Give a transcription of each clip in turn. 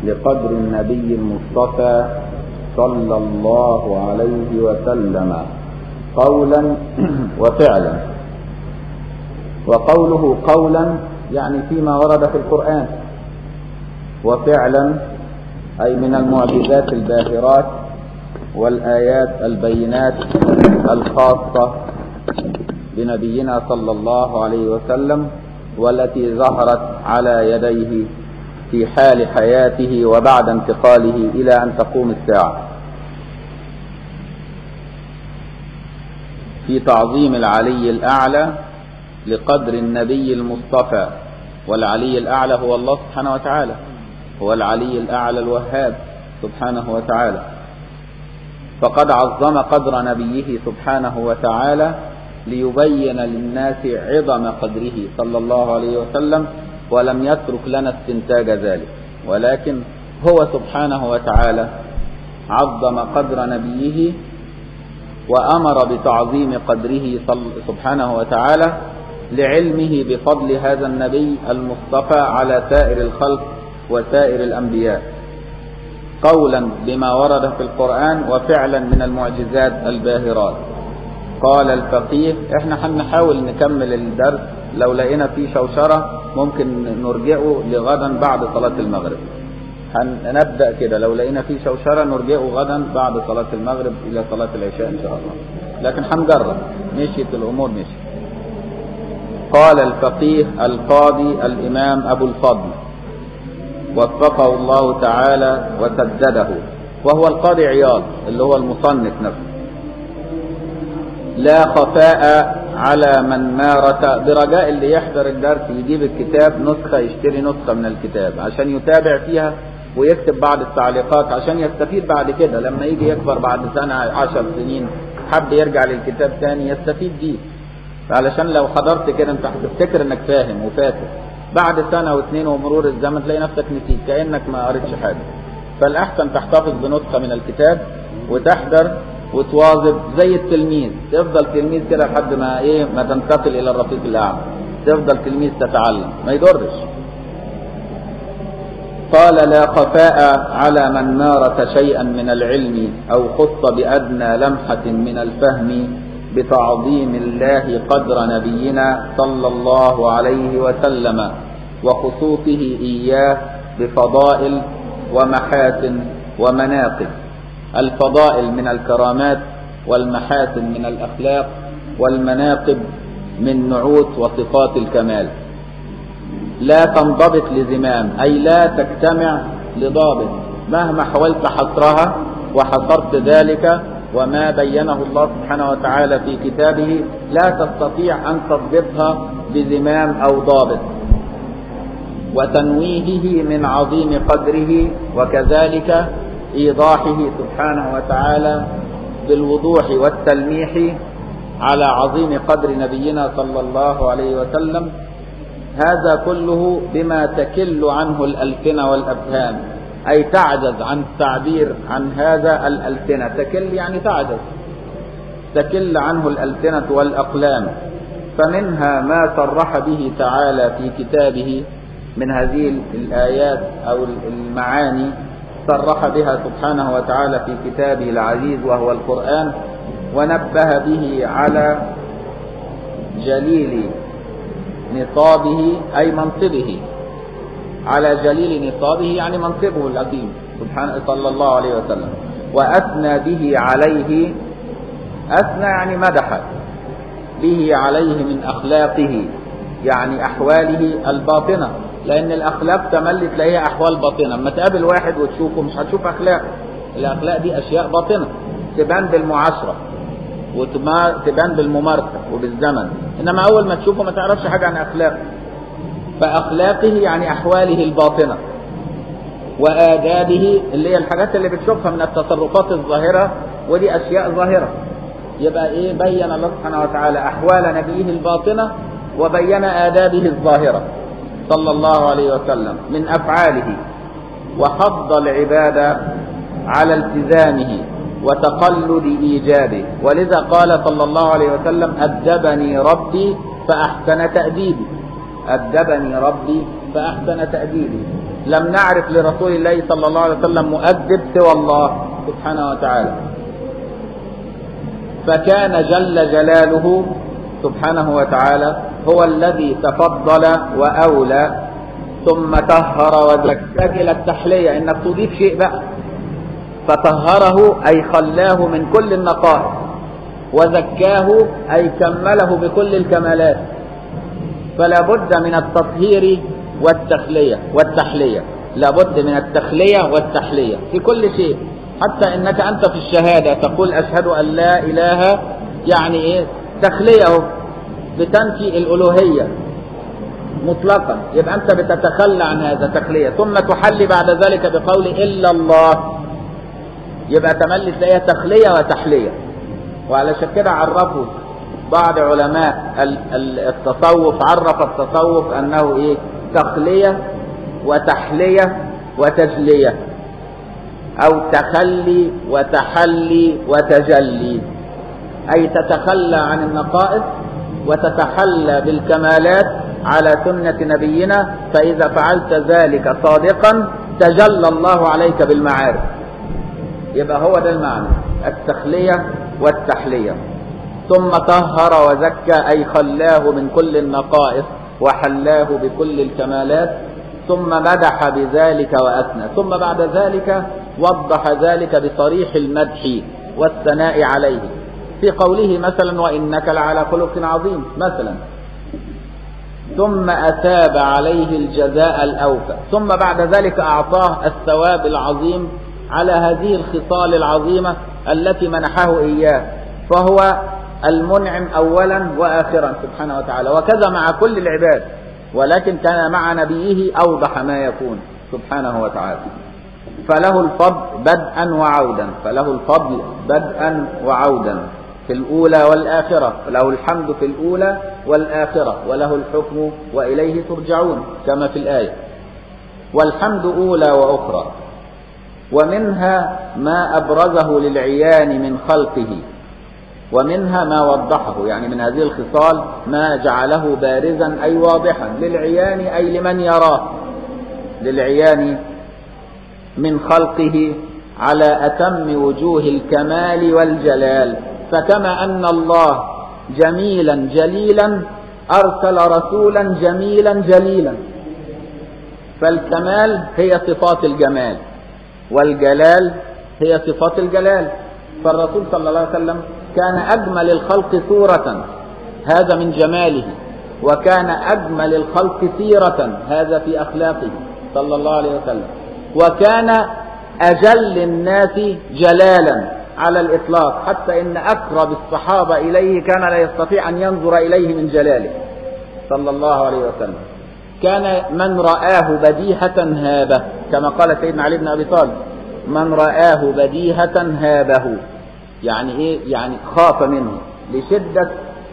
لقدر النبي المصطفى صلى الله عليه وسلم قولا وفعلا وقوله قولا يعني فيما ورد في القرآن وفعلا أي من المعجزات الباهرات والآيات البينات الخاصة بنبينا صلى الله عليه وسلم والتي ظهرت على يديه في حال حياته وبعد انتقاله إلى أن تقوم الساعة في تعظيم العلي الأعلى لقدر النبي المصطفى والعلي الأعلى هو الله سبحانه وتعالى هو العلي الأعلى الوهاب سبحانه وتعالى فقد عظم قدر نبيه سبحانه وتعالى ليبين للناس عظم قدره صلى الله عليه وسلم ولم يترك لنا استنتاج ذلك ولكن هو سبحانه وتعالى عظم قدر نبيه وأمر بتعظيم قدره سبحانه وتعالى لعلمه بفضل هذا النبي المصطفى على سائر الخلق وسائر الأنبياء قولا بما ورد في القرآن وفعلا من المعجزات الباهرات قال الفقيه احنا هنحاول نكمل الدرس لو لقينا فيه شوشرة ممكن نرجعه لغدا بعد صلاة المغرب هنبدأ كده لو لقينا فيه شوشرة نرجعه غدا بعد صلاة المغرب إلى صلاة العشاء إن شاء الله لكن هنجرب مشيت الأمور مشيت قال الفقيه القاضي الإمام أبو الفضل وفقه الله تعالى وسدده وهو القاضي عياض اللي هو المصنف نفسه لا خفاء على من مارس برجاء اللي يحضر الدرس يجيب الكتاب نسخة يشتري نسخة من الكتاب عشان يتابع فيها ويكتب بعض التعليقات عشان يستفيد بعد كده لما يجي يكبر بعد سنة عشر سنين حب يرجع للكتاب تاني يستفيد بيه علشان لو حضرت كده انت هتفتكر انك فاهم وفاكر بعد سنة واثنين ومرور الزمن تلاقي نفسك نسيت كأنك ما قريتش حاجة فالأحسن تحتفظ بنسخة من الكتاب وتحضر وتواظب زي التلميذ تفضل تلميذ كده لحد ما ايه ما تنتقل الى الرفيق الاعلى تفضل تلميذ تتعلم ما يضرش قال لا خفاء على من مارس شيئا من العلم او خص بادنى لمحه من الفهم بتعظيم الله قدر نبينا صلى الله عليه وسلم وخصوصه اياه بفضائل ومحاسن ومناقب الفضائل من الكرامات والمحاسن من الأخلاق والمناقب من نعوت وصفات الكمال لا تنضبط لزمام أي لا تجتمع لضابط مهما حاولت حصرها وحصرت ذلك وما بينه الله سبحانه وتعالى في كتابه لا تستطيع أن تضبطها بزمام أو ضابط وتنويهه من عظيم قدره وكذلك إيضاحه سبحانه وتعالى بالوضوح والتلميح على عظيم قدر نبينا صلى الله عليه وسلم هذا كله بما تكل عنه الألسنة والأفهام أي تعجز عن التعبير عن هذا الألسنة تكل يعني تعجز تكل عنه الألسنة والأقلام فمنها ما صرح به تعالى في كتابه من هذه الآيات أو المعاني صرح بها سبحانه وتعالى في كتابه العزيز وهو القرآن ونبه به على جليل نصابه أي منصبه على جليل نصابه يعني منصبه العظيم سبحانه صلى الله عليه وسلم وأثنى به عليه أثنى يعني مدح به عليه من أخلاقه يعني أحواله الباطنة لأن الأخلاق تملي تلاقيها أحوال باطنة أما تقابل واحد وتشوفه مش هتشوف أخلاق الأخلاق دي أشياء باطنة تبان بالمعاشرة وتبان بالممارسة وبالزمن إنما أول ما تشوفه ما تعرفش حاجة عن أخلاقه فأخلاقه يعني أحواله الباطنة وآدابه اللي هي الحاجات اللي بتشوفها من التصرفات الظاهرة ودي أشياء ظاهرة يبقى إيه بين الله سبحانه وتعالى أحوال نبيه الباطنة وبين آدابه الظاهرة صلى الله عليه وسلم من أفعاله وحض العباد على التزامه وتقلد إيجابه ولذا قال صلى الله عليه وسلم أدبني ربي فأحسن تأديبي أدبني ربي فأحسن تأديبي لم نعرف لرسول الله صلى الله عليه وسلم مؤدب سوى الله سبحانه وتعالى فكان جل جلاله سبحانه وتعالى هو الذي تفضل وأولى ثم طهر وزكى إلى التحلية إنك تضيف شيء بقى فطهره أي خلاه من كل النقائص وزكاه أي كمله بكل الكمالات فلا بد من التطهير والتخلية والتحلية لا بد من التخلية والتحلية في كل شيء حتى انك انت في الشهادة تقول اشهد ان لا اله يعني ايه تخلية بتنفي الالوهية مطلقا يبقى انت بتتخلى عن هذا تخلية ثم تحلي بعد ذلك بقول الا الله يبقى تملي تلاقيها تخلية وتحلية وعلشان كده عرفوا بعض علماء التصوف عرف التصوف انه ايه تخلية وتحلية وتجلية او تخلي وتحلي وتجلي اي تتخلى عن النقائص وتتحلى بالكمالات على سنة نبينا فاذا فعلت ذلك صادقا تجلى الله عليك بالمعارف يبقى هو ده المعنى التخلية والتحلية ثم طهر وزكى أي خلاه من كل النقائص وحلاه بكل الكمالات ثم مدح بذلك وأثنى ثم بعد ذلك وضح ذلك بصريح المدح والثناء عليه في قوله مثلا وإنك لعلى خلق عظيم مثلا ثم أثاب عليه الجزاء الأوفى ثم بعد ذلك أعطاه الثواب العظيم على هذه الخصال العظيمة التي منحه إياه فهو المنعم أولا وآخرا سبحانه وتعالى وكذا مع كل العباد ولكن كان مع نبيه أوضح ما يكون سبحانه وتعالى فله الفضل بدءا وعودا فله الفضل بدءا وعودا في الأولى والآخرة له الحمد في الأولى والآخرة وله الحكم وإليه ترجعون كما في الآية والحمد أولى وأخرى ومنها ما أبرزه للعيان من خلقه ومنها ما وضحه يعني من هذه الخصال ما جعله بارزا أي واضحا للعيان أي لمن يراه للعيان من خلقه على أتم وجوه الكمال والجلال فكما أن الله جميلا جليلا أرسل رسولا جميلا جليلا فالكمال هي صفات الجمال والجلال هي صفات الجلال فالرسول صلى الله عليه وسلم كان أجمل الخلق صورة هذا من جماله وكان أجمل الخلق سيرة هذا في أخلاقه صلى الله عليه وسلم وكان أجل الناس جلالا على الإطلاق حتى إن أقرب الصحابة إليه كان لا يستطيع أن ينظر إليه من جلاله صلى الله عليه وسلم كان من رآه بديهة هابه كما قال سيدنا علي بن أبي طالب من رآه بديهة هابه يعني إيه يعني خاف منه لشدة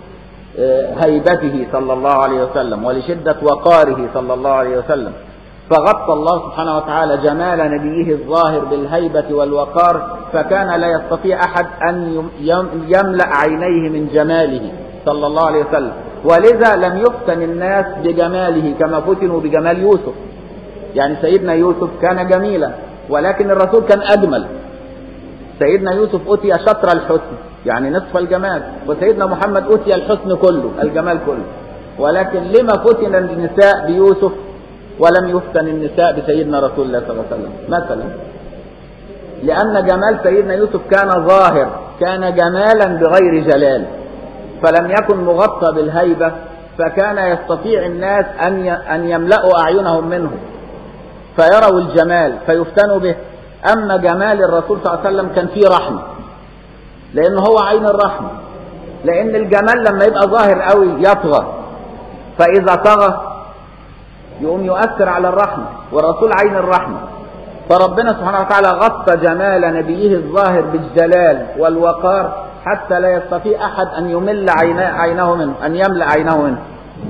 هيبته صلى الله عليه وسلم ولشدة وقاره صلى الله عليه وسلم فغطى الله سبحانه وتعالى جمال نبيه الظاهر بالهيبة والوقار فكان لا يستطيع أحد أن يملأ عينيه من جماله صلى الله عليه وسلم ولذا لم يفتن الناس بجماله كما فتنوا بجمال يوسف يعني سيدنا يوسف كان جميلا ولكن الرسول كان أجمل سيدنا يوسف أتي شطر الحسن يعني نصف الجمال وسيدنا محمد أتي الحسن كله الجمال كله ولكن لما فتن النساء بيوسف ولم يفتن النساء بسيدنا رسول الله صلى الله عليه وسلم مثلا لأن جمال سيدنا يوسف كان ظاهر كان جمالا بغير جلال فلم يكن مغطى بالهيبة فكان يستطيع الناس أن أن يملأوا أعينهم منه فيروا الجمال فيفتنوا به أما جمال الرسول صلى الله عليه وسلم كان فيه رحمة لأنه هو عين الرحمة لأن الجمال لما يبقى ظاهر قوي يطغى فإذا طغى يقوم يؤثر على الرحمة والرسول عين الرحمة فربنا سبحانه وتعالى غطى جمال نبيه الظاهر بالجلال والوقار حتى لا يستطيع أحد أن يمل عينه منه أن يملأ عينه منه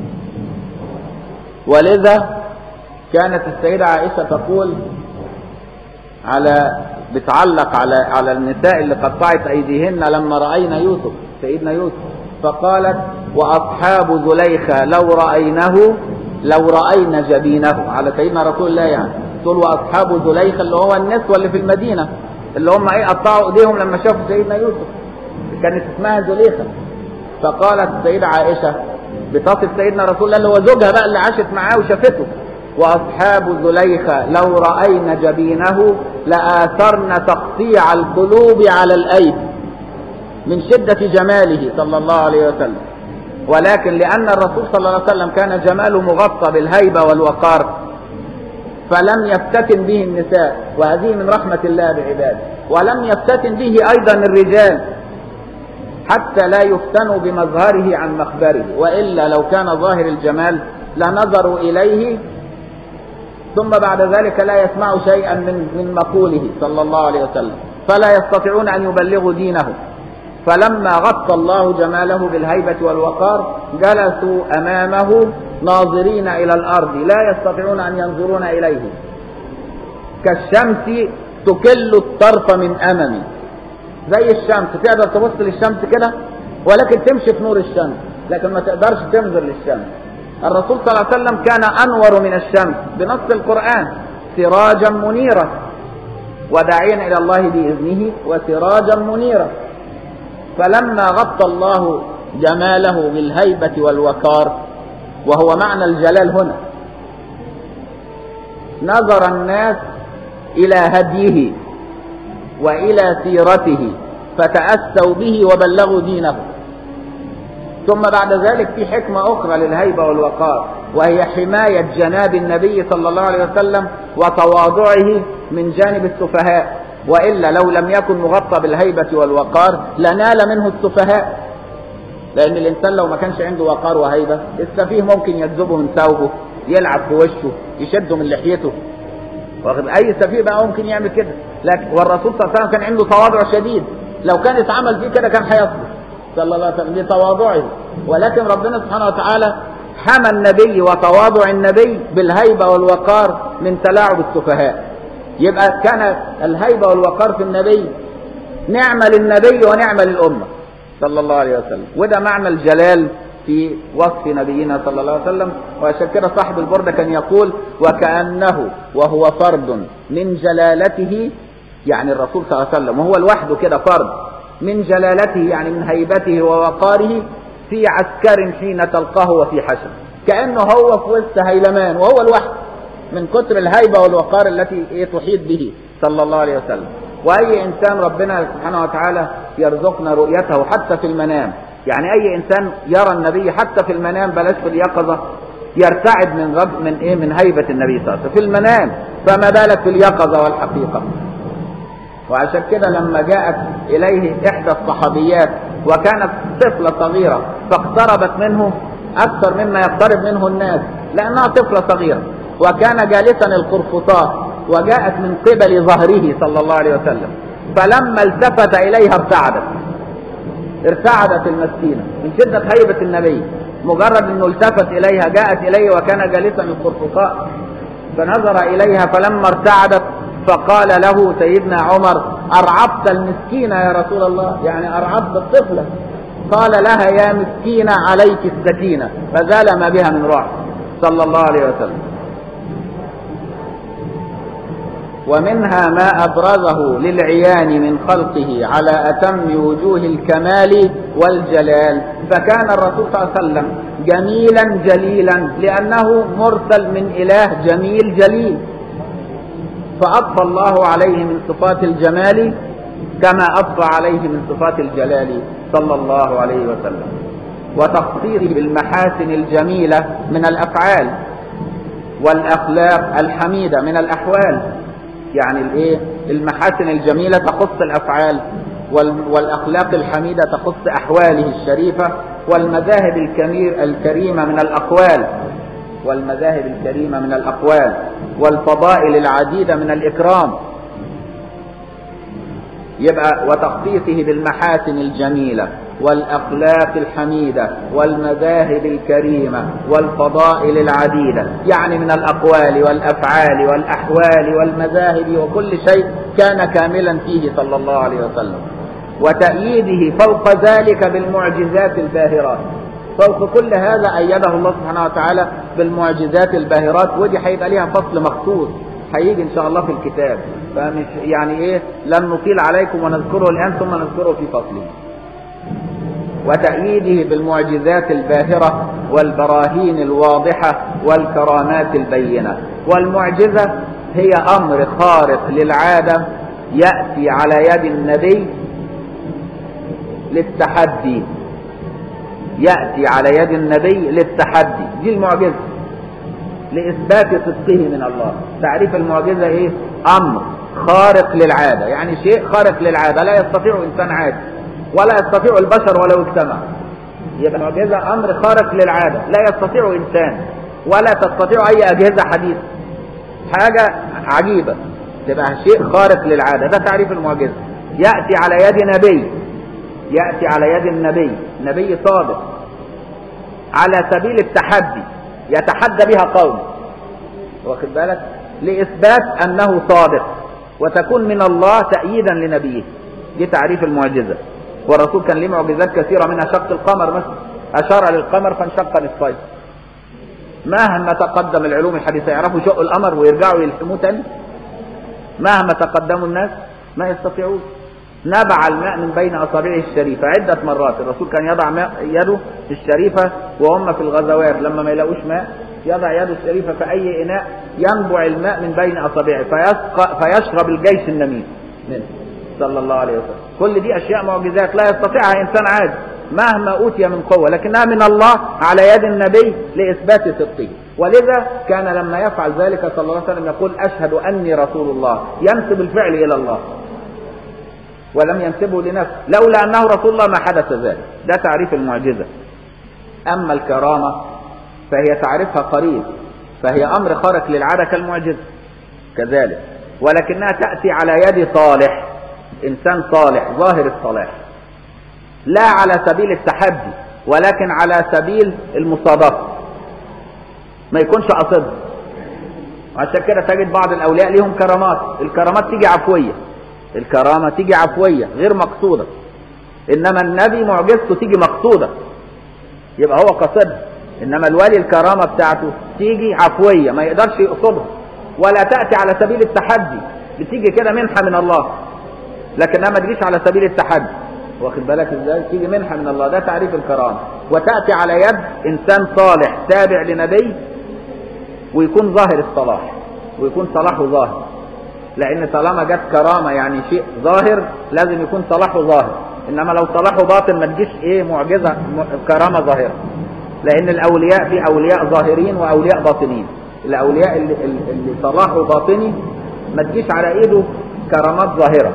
ولذا كانت السيدة عائشة تقول على بتعلق على على النساء اللي قطعت أيديهن لما رأينا يوسف سيدنا يوسف فقالت وأصحاب زليخة لو رأينه لو رأينا جبينه على سيدنا رسول الله يعني تقول واصحاب زليخه اللي هو النسوه اللي في المدينه اللي هم ايه قطعوا ايديهم لما شافوا سيدنا يوسف كانت اسمها زليخه فقالت السيده عائشه بتصف سيدنا رسول الله اللي هو زوجها بقى اللي عاشت معاه وشافته واصحاب زليخه لو راين جبينه لاثرن تقطيع القلوب على الايدي من شده جماله صلى الله عليه وسلم ولكن لان الرسول صلى الله عليه وسلم كان جماله مغطى بالهيبه والوقار فلم يفتتن به النساء وهذه من رحمه الله بعباده ولم يفتتن به ايضا الرجال حتى لا يفتنوا بمظهره عن مخبره والا لو كان ظاهر الجمال لنظروا اليه ثم بعد ذلك لا يسمعوا شيئا من من مقوله صلى الله عليه وسلم فلا يستطيعون ان يبلغوا دينه فلما غطى الله جماله بالهيبه والوقار جلسوا امامه ناظرين الى الارض لا يستطيعون ان ينظرون اليه كالشمس تكل الطرف من امامي زي الشمس تقدر تبص للشمس كده ولكن تمشي في نور الشمس لكن ما تقدرش تنظر للشمس الرسول صلى الله عليه وسلم كان انور من الشمس بنص القران سراجا منيرا وداعيا الى الله باذنه وسراجا منيرا فلما غطى الله جماله بالهيبه والوقار وهو معنى الجلال هنا نظر الناس الى هديه والى سيرته فتاسوا به وبلغوا دينه ثم بعد ذلك في حكمه اخرى للهيبه والوقار وهي حمايه جناب النبي صلى الله عليه وسلم وتواضعه من جانب السفهاء والا لو لم يكن مغطى بالهيبه والوقار لنال منه السفهاء لان الانسان لو ما كانش عنده وقار وهيبه السفيه ممكن يجذبه من ثوبه يلعب في وشه يشده من لحيته واخد اي سفيه بقى ممكن يعمل كده لكن والرسول صلى الله عليه وسلم كان عنده تواضع شديد لو كان اتعمل فيه كده كان هيصبر صلى الله عليه وسلم لتواضعه ولكن ربنا سبحانه وتعالى حمى النبي وتواضع النبي بالهيبه والوقار من تلاعب السفهاء يبقى كان الهيبه والوقار في النبي نعمه للنبي ونعمه للامه صلى الله عليه وسلم وده معنى الجلال في وصف نبينا صلى الله عليه وسلم وعشان كده صاحب البردة كان يقول وكأنه وهو فرد من جلالته يعني الرسول صلى الله عليه وسلم وهو لوحده كده فرد من جلالته يعني من هيبته ووقاره في عسكر حين تلقاه وفي حشر كأنه هو في وسط هيلمان وهو لوحده من كتر الهيبة والوقار التي تحيط به صلى الله عليه وسلم وأي إنسان ربنا سبحانه وتعالى يرزقنا رؤيته حتى في المنام يعني اي انسان يرى النبي حتى في المنام بلاش في اليقظه يرتعد من رب من ايه من هيبه النبي صلى الله عليه وسلم في المنام فما بالك في اليقظه والحقيقه وعشان كده لما جاءت اليه احدى الصحابيات وكانت طفله صغيره فاقتربت منه اكثر مما يقترب منه الناس لانها طفله صغيره وكان جالسا القرفصاء وجاءت من قبل ظهره صلى الله عليه وسلم فلما التفت اليها ارتعدت ارتعدت المسكينة من شدة هيبة النبي مجرد انه التفت اليها جاءت اليه وكان جالسا القرفصاء فنظر اليها فلما ارتعدت فقال له سيدنا عمر ارعبت المسكينة يا رسول الله يعني ارعبت الطفلة قال لها يا مسكينة عليك السكينة فزال ما بها من رعب صلى الله عليه وسلم ومنها ما أبرزه للعيان من خلقه على أتم وجوه الكمال والجلال فكان الرسول صلى الله عليه وسلم جميلا جليلا لأنه مرسل من إله جميل جليل فأضفى الله عليه من صفات الجمال كما أضفى عليه من صفات الجلال صلى الله عليه وسلم وتخصيصه بالمحاسن الجميلة من الأفعال والأخلاق الحميدة من الأحوال يعني الايه المحاسن الجميلة تخص الافعال والاخلاق الحميدة تخص احواله الشريفة والمذاهب الكمير الكريمة من الاقوال والمذاهب الكريمة من الاقوال والفضائل العديدة من الاكرام يبقى وتخصيصه بالمحاسن الجميلة والأخلاق الحميدة والمذاهب الكريمة والفضائل العديدة يعني من الأقوال والأفعال والأحوال والمذاهب وكل شيء كان كاملا فيه صلى الله عليه وسلم وتأييده فوق ذلك بالمعجزات الباهرات فوق كل هذا أيده الله سبحانه وتعالى بالمعجزات الباهرات ودي هيبقى ليها فصل مخصوص هيجي ان شاء الله في الكتاب فمش يعني ايه لن نطيل عليكم ونذكره الان ثم نذكره في فصله وتأييده بالمعجزات الباهرة والبراهين الواضحة والكرامات البينة والمعجزة هي أمر خارق للعادة يأتي على يد النبي للتحدي يأتي على يد النبي للتحدي دي المعجزة لإثبات صدقه من الله تعريف المعجزة إيه أمر خارق للعادة يعني شيء خارق للعادة لا يستطيع إنسان عادي ولا يستطيع البشر ولو اجتمع يبقى المعجزة أمر خارق للعادة لا يستطيع إنسان ولا تستطيع أي أجهزة حديثة حاجة عجيبة تبقى شيء خارق للعادة ده تعريف المعجزة يأتي على يد نبي يأتي على يد النبي نبي صادق على سبيل التحدي يتحدى بها قوم واخد بالك لإثبات أنه صادق وتكون من الله تأييدا لنبيه دي تعريف المعجزة والرسول كان له معجزات كثيرة منها شق القمر مثلا أشار للقمر فانشق نصفين مهما تقدم العلوم الحديثة يعرفوا شق القمر ويرجعوا يلحموه تاني مهما تقدموا الناس ما يستطيعون نبع الماء من بين أصابعه الشريفة عدة مرات الرسول كان يضع ماء يده الشريفة وهم في الغزوات لما ما يلاقوش ماء يضع يده الشريفة في أي إناء ينبع الماء من بين أصابعه فيسقى فيشرب الجيش النميم منه صلى الله عليه وسلم كل دي أشياء معجزات لا يستطيعها إنسان عادي مهما أوتي من قوة لكنها من الله على يد النبي لإثبات صدقه ولذا كان لما يفعل ذلك صلى الله عليه وسلم يقول أشهد أني رسول الله ينسب الفعل إلى الله ولم ينسبه لنفسه لولا أنه رسول الله ما حدث ذلك ده تعريف المعجزة أما الكرامة فهي تعريفها قريب فهي أمر خارق للعادة كالمعجزة كذلك ولكنها تأتي على يد صالح إنسان صالح ظاهر الصلاح لا على سبيل التحدي ولكن على سبيل المصادقة ما يكونش قصدها عشان كده تجد بعض الأولياء ليهم كرامات الكرامات تيجي عفوية الكرامة تيجي عفوية غير مقصودة إنما النبي معجزته تيجي مقصودة يبقى هو قصدها إنما الولي الكرامة بتاعته تيجي عفوية ما يقدرش يقصدها ولا تأتي على سبيل التحدي بتيجي كده منحة من الله لكنها ما تجيش على سبيل التحدي واخد بالك ازاي تيجي منحة من الله ده تعريف الكرامة وتأتي على يد إنسان صالح تابع لنبي ويكون ظاهر الصلاح ويكون صلاحه ظاهر لأن طالما جت كرامة يعني شيء ظاهر لازم يكون صلاحه ظاهر إنما لو صلاحه باطن ما تجيش إيه معجزة كرامة ظاهرة لأن الأولياء في أولياء ظاهرين وأولياء باطنين الأولياء اللي, اللي صلاحه باطني ما تجيش على إيده كرامات ظاهرة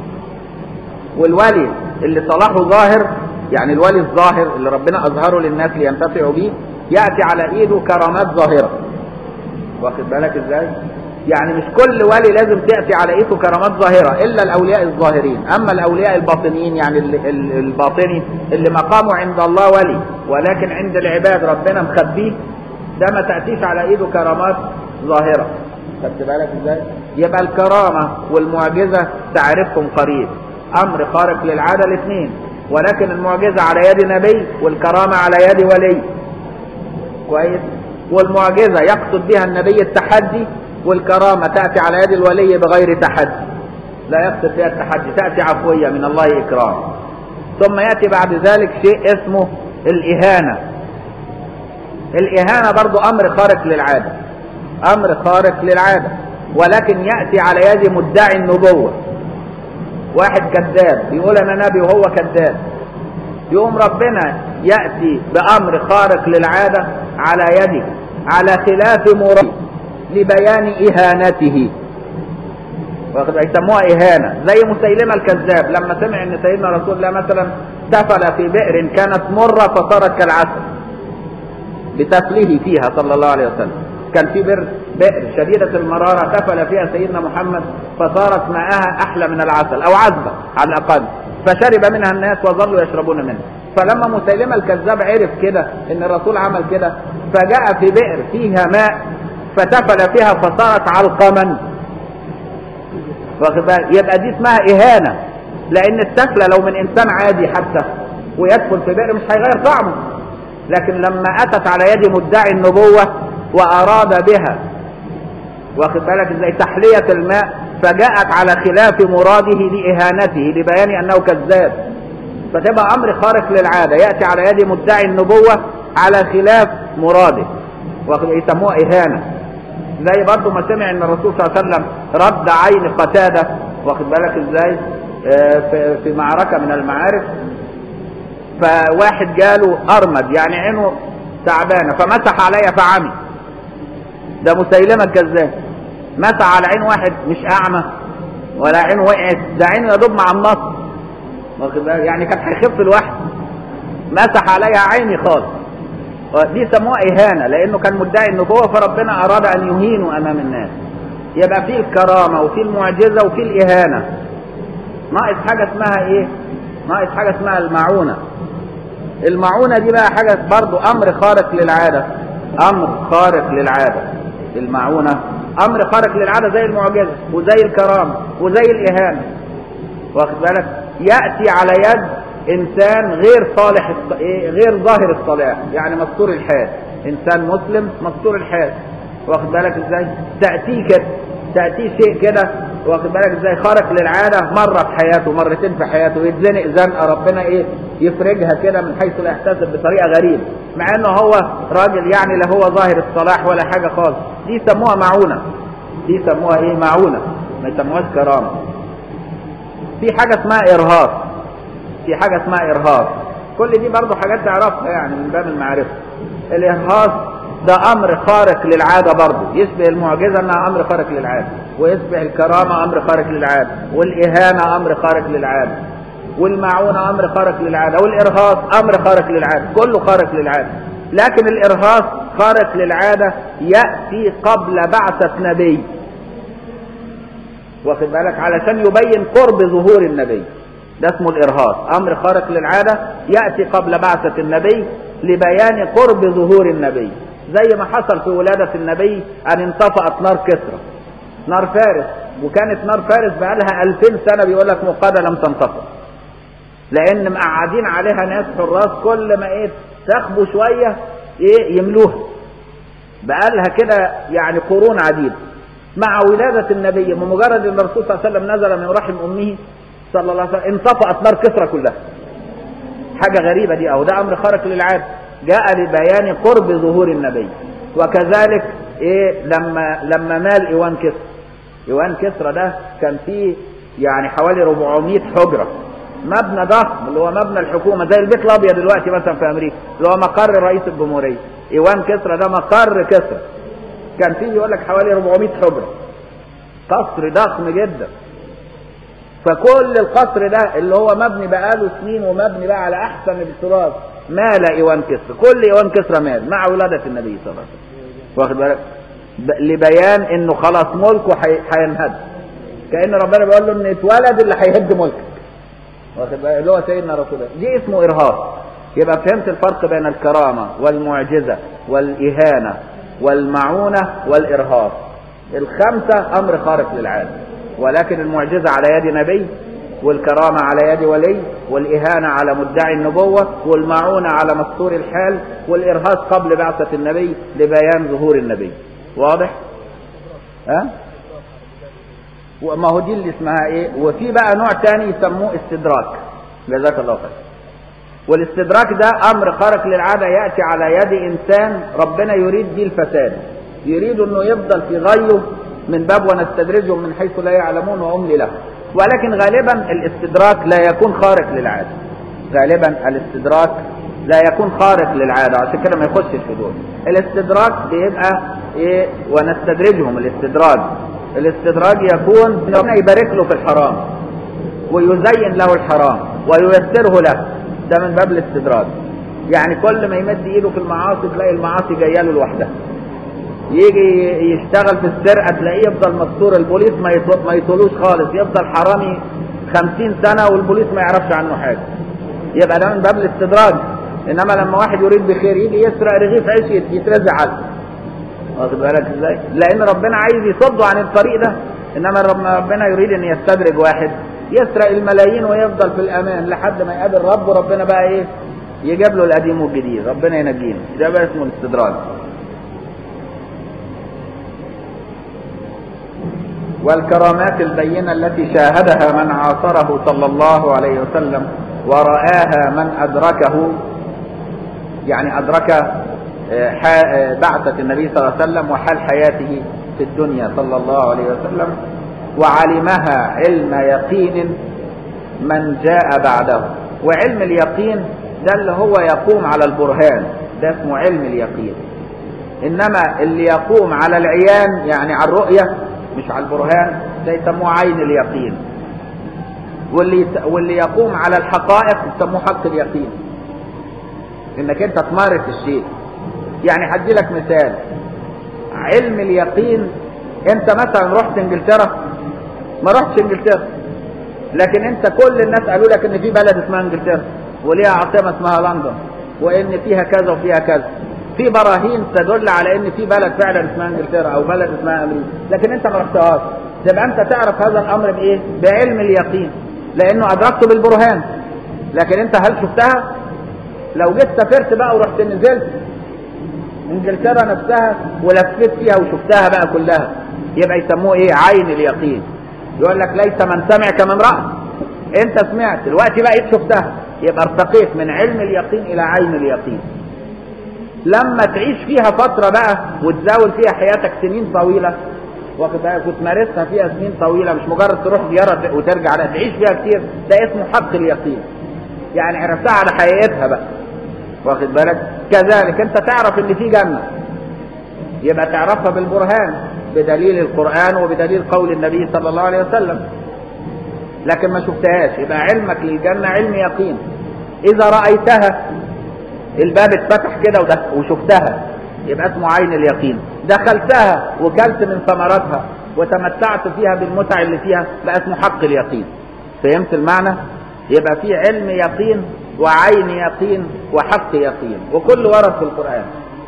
والولي اللي صلاحه ظاهر يعني الولي الظاهر اللي ربنا أظهره للناس لينتفعوا به يأتي على إيده كرامات ظاهرة واخد بالك إزاي؟ يعني مش كل ولي لازم تأتي على ايده كرامات ظاهرة الا الاولياء الظاهرين اما الاولياء الباطنيين يعني الباطني اللي مقامه عند الله ولي ولكن عند العباد ربنا مخبيه ده ما تأتيش على ايده كرامات ظاهرة خدت بالك ازاي يبقى الكرامة والمعجزة تعرفهم قريب امر خارق للعادة الاثنين ولكن المعجزة على يد نبي والكرامة على يد ولي كويس والمعجزة يقصد بها النبي التحدي والكرامة تأتي على يد الولي بغير تحدي لا يقصد فيها التحدي تأتي عفوية من الله إكرام ثم يأتي بعد ذلك شيء اسمه الإهانة الإهانة برضو أمر خارق للعادة أمر خارق للعادة ولكن يأتي على يد مدعي النبوة واحد كذاب بيقول أنا نبي وهو كذاب يقوم ربنا يأتي بأمر خارق للعادة على يده على خلاف مراد لبيان إهانته يسموها إهانة زي مسيلمة الكذاب لما سمع أن سيدنا رسول الله مثلا تفل في بئر كانت مرة فصارت كالعسل بتفله فيها صلى الله عليه وسلم كان في بئر بئر شديدة المرارة تفل فيها سيدنا محمد فصارت ماءها أحلى من العسل أو عذبة على الأقل فشرب منها الناس وظلوا يشربون منها فلما مسيلمة الكذاب عرف كده ان الرسول عمل كده فجاء في بئر فيها ماء فتفل فيها فصارت علقما يبقى دي اسمها إهانة لأن التفلة لو من إنسان عادي حتى ويدخل في بئر مش هيغير طعمه لكن لما أتت على يد مدعي النبوة وأراد بها واخد بالك ازاي تحلية الماء فجاءت على خلاف مراده لإهانته لبيان أنه كذاب فتبقى أمر خارق للعادة يأتي على يد مدعي النبوة على خلاف مراده واخد يسموها إهانة زي برضه ما سمع ان الرسول صلى الله عليه وسلم رد عين قتادة واخد بالك ازاي آه في, في معركة من المعارك فواحد جاله أرمد يعني عينه تعبانة فمسح عليا فعمي ده مسيلمة الكذاب مسح على عين واحد مش أعمى ولا عين وقعت ده عينه يدوب مع النص واخد بالك يعني كان هيخف الواحد مسح عليا عيني خالص دي سموها إهانة لأنه كان مدعي النبوة فربنا أراد أن يهينه أمام الناس يبقى فيه الكرامة وفيه المعجزة وفيه الإهانة ناقص حاجة اسمها إيه؟ ناقص حاجة اسمها المعونة المعونة دي بقى حاجة برضو أمر خارق للعادة أمر خارق للعادة المعونة أمر خارق للعادة زي المعجزة وزي الكرامة وزي الإهانة واخد بالك يأتي على يد إنسان غير صالح غير ظاهر الصلاح يعني مستور الحال إنسان مسلم مستور الحال واخد بالك إزاي تأتيه كده تأتيه شيء كده واخد بالك ازاي خارق للعادة مرة في حياته مرتين في حياته يتزنق زنقة ربنا ايه يفرجها كده من حيث لا يحتسب بطريقة غريبة مع انه هو راجل يعني لا هو ظاهر الصلاح ولا حاجة خالص دي يسموها معونة دي يسموها ايه معونة ما يسموهاش كرامة في حاجة اسمها ارهاص في حاجة اسمها ارهاص كل دي برضو حاجات تعرفها يعني من باب المعرفة الارهاص ده امر خارق للعادة برضه يشبه المعجزة انها امر خارق للعادة ويشبه الكرامة امر خارق للعادة والاهانة امر خارق للعادة والمعونة امر خارق للعادة والارهاص امر خارق للعادة كله خارق للعادة لكن الارهاص خارق للعادة يأتي قبل بعثة نبي واخد بالك علشان يبين قرب ظهور النبي ده اسمه الارهاص امر خارق للعادة يأتي قبل بعثة النبي لبيان قرب ظهور النبي زي ما حصل في ولادة النبي أن انطفأت نار كسرى نار فارس وكانت نار فارس بقى لها 2000 سنة بيقول لك مقادة لم تنطفأ لأن مقعدين عليها ناس حراس كل ما إيه تخبو شوية إيه يملوها بقى لها كده يعني قرون عديدة مع ولادة النبي بمجرد أن الرسول صلى الله عليه وسلم نزل من رحم أمه صلى الله عليه وسلم انطفأت نار كسرى كلها حاجة غريبة دي أو ده أمر خارق للعادة جاء لبيان قرب ظهور النبي وكذلك ايه لما لما مال ايوان كسرى ايوان كسرى ده كان فيه يعني حوالي 400 حجره مبنى ضخم اللي هو مبنى الحكومه زي البيت الابيض دلوقتي مثلا في امريكا اللي هو مقر رئيس الجمهوريه ايوان كسرى ده مقر كسرى كان فيه يقول لك حوالي 400 حجره قصر ضخم جدا فكل القصر ده اللي هو مبني بقاله سنين ومبني بقى على احسن التراث مال ايوان كسرى كل ايوان كسرى مال مع ولادة النبي صلى الله عليه وسلم واخد بالك لبيان انه خلاص ملكه هينهد كان ربنا بيقول له ان اتولد اللي هيهد ملكك واخد بالك اللي هو سيدنا رسول الله دي اسمه ارهاص يبقى فهمت الفرق بين الكرامه والمعجزه والاهانه والمعونه والارهاص الخمسه امر خارق للعاده ولكن المعجزه على يد نبي والكرامة على يد ولي والإهانة على مدعي النبوة والمعونة على مستور الحال والإرهاص قبل بعثة النبي لبيان ظهور النبي واضح؟ ها؟ وما هو دي اللي اسمها ايه؟ وفي بقى نوع تاني يسموه استدراك جزاك الله خير والاستدراك ده أمر خارق للعادة يأتي على يد إنسان ربنا يريد به الفساد يريد أنه يفضل في غيه من باب ونستدرجهم من حيث لا يعلمون وأملي لهم ولكن غالبا الاستدراك لا يكون خارق للعادة غالبا الاستدراك لا يكون خارق للعادة عشان كده ما يخشش في دول الاستدراك بيبقى ايه ونستدرجهم الاستدراج الاستدراج يكون ربنا يبارك له في الحرام ويزين له الحرام وييسره له ده من باب الاستدراج يعني كل ما يمد ايده في المعاصي تلاقي المعاصي جايه له لوحدها يجي يشتغل في السرقه تلاقيه يفضل مستور البوليس ما ما يطولوش خالص يفضل حرامي خمسين سنه والبوليس ما يعرفش عنه حاجه يبقى ده من باب الاستدراج انما لما واحد يريد بخير يجي يسرق رغيف عيش يترزع عليه واخد بالك ازاي؟ لان ربنا عايز يصده عن الطريق ده انما ربنا يريد ان يستدرج واحد يسرق الملايين ويفضل في الامان لحد ما يقابل رب وربنا بقى ايه؟ يجيب له القديم والجديد ربنا ينجينا ده بقى اسمه الاستدراج والكرامات البينة التي شاهدها من عاصره صلى الله عليه وسلم ورآها من أدركه يعني أدرك بعثة النبي صلى الله عليه وسلم وحال حياته في الدنيا صلى الله عليه وسلم وعلمها علم يقين من جاء بعده وعلم اليقين ده اللي هو يقوم على البرهان ده اسمه علم اليقين انما اللي يقوم على العيان يعني على الرؤية مش على البرهان ده يسموه عين اليقين واللي واللي يقوم على الحقائق يسموه حق اليقين انك انت تمارس الشيء يعني هدي لك مثال علم اليقين انت مثلا رحت انجلترا ما رحتش انجلترا لكن انت كل الناس قالوا لك ان في بلد اسمها انجلترا وليها عاصمه اسمها لندن وان فيها كذا وفيها كذا في براهين تدل على ان في بلد فعلا اسمها انجلترا او بلد اسمها امريكا لكن انت ما رحتهاش تبقى انت تعرف هذا الامر بايه بعلم اليقين لانه ادركته بالبرهان لكن انت هل شفتها لو جيت سافرت بقى ورحت نزلت انجلترا نفسها ولفيت فيها وشفتها بقى كلها يبقى يسموه ايه عين اليقين يقول لك ليس من سمع كمن راى انت سمعت دلوقتي بقى شفتها يبقى ارتقيت من علم اليقين الى عين اليقين لما تعيش فيها فترة بقى وتزاول فيها حياتك سنين طويلة واخد بالك وتمارسها فيها سنين طويلة مش مجرد تروح زيارة وترجع لا تعيش فيها كتير ده اسمه حق اليقين يعني عرفتها على حقيقتها بقى واخد بالك كذلك انت تعرف ان في جنة يبقى تعرفها بالبرهان بدليل القرآن وبدليل قول النبي صلى الله عليه وسلم لكن ما شفتهاش يبقى علمك للجنة علم يقين إذا رأيتها الباب اتفتح كده وشفتها يبقى اسمه عين اليقين دخلتها وكلت من ثمراتها وتمتعت فيها بالمتع اللي فيها بقى اسمه حق اليقين فهمت المعنى يبقى في علم يقين وعين يقين وحق يقين وكل ورد في القرآن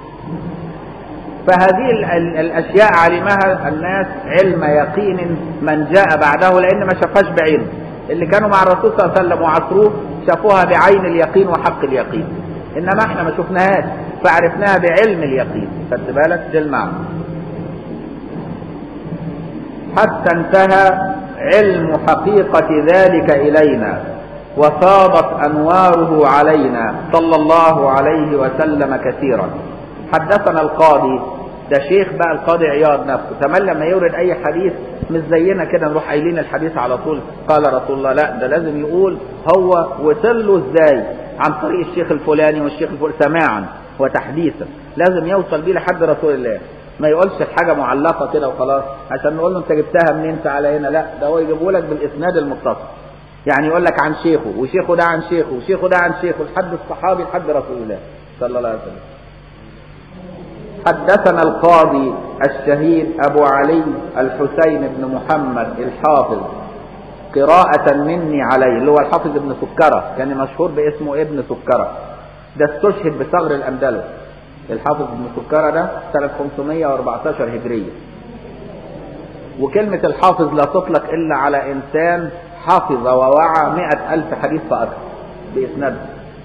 فهذه الأشياء علمها الناس علم يقين من جاء بعده لأن ما شافهاش بعينه اللي كانوا مع الرسول صلى الله عليه وسلم وعصروه شافوها بعين اليقين وحق اليقين إنما احنا ما شفناهاش فعرفناها بعلم اليقين خدت بالك ده المعنى حتى انتهى علم حقيقة ذلك إلينا وفاضت أنواره علينا صلى الله عليه وسلم كثيرا حدثنا القاضي ده شيخ بقى القاضي عياض نفسه كمان لما يورد اي حديث مش زينا كده نروح قايلين الحديث على طول قال رسول الله لا ده لازم يقول هو وصل له ازاي عن طريق الشيخ الفلاني والشيخ الفلاني سماعا وتحديثا لازم يوصل بيه لحد رسول الله ما يقولش حاجه معلقه كده وخلاص عشان نقول له انت جبتها منين تعالى هنا لا ده هو يجيبه لك بالاسناد المتصل يعني يقول لك عن شيخه وشيخه ده عن شيخه وشيخه ده عن شيخه لحد الصحابي لحد رسول الله صلى الله عليه وسلم حدثنا القاضي الشهيد أبو علي الحسين بن محمد الحافظ قراءة مني عليه اللي هو الحافظ ابن سكرة كان مشهور باسمه ابن سكرة ده استشهد بثغر الأندلس الحافظ ابن سكرة ده سنة 514 هجرية وكلمة الحافظ لا تطلق إلا على إنسان حافظ ووعى مئة ألف حديث فأكثر بإسناده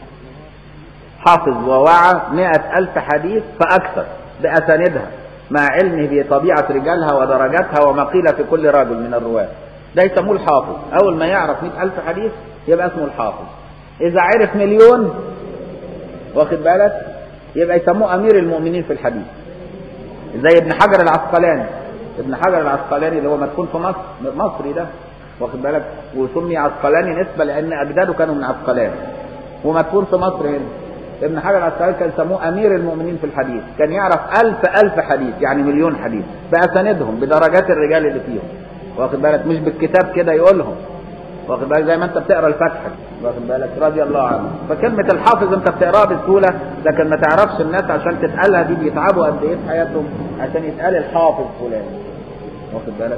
حافظ ووعى مئة ألف حديث فأكثر بأساندها مع علمه بطبيعة رجالها ودرجاتها وما قيل في كل رجل من الرواة ده يسموه الحافظ أول ما يعرف مئة ألف حديث يبقى اسمه الحافظ إذا عرف مليون واخد بالك يبقى يسموه أمير المؤمنين في الحديث زي ابن حجر العسقلاني ابن حجر العسقلاني اللي هو مدفون في مصر مصري ده واخد بالك وسمي عسقلاني نسبة لأن أجداده كانوا من عسقلان ومدفون في مصر هنا ابن حجر العسقلاني كان يسموه امير المؤمنين في الحديث كان يعرف الف الف حديث يعني مليون حديث باساندهم بدرجات الرجال اللي فيهم واخد بالك مش بالكتاب كده يقولهم واخد بالك زي ما انت بتقرا الفتح واخد بالك رضي الله عنه فكلمه الحافظ انت بتقراها بسهوله لكن ما تعرفش الناس عشان تتقالها دي بيتعبوا قد ايه في حياتهم عشان يتقال الحافظ فلان واخد بالك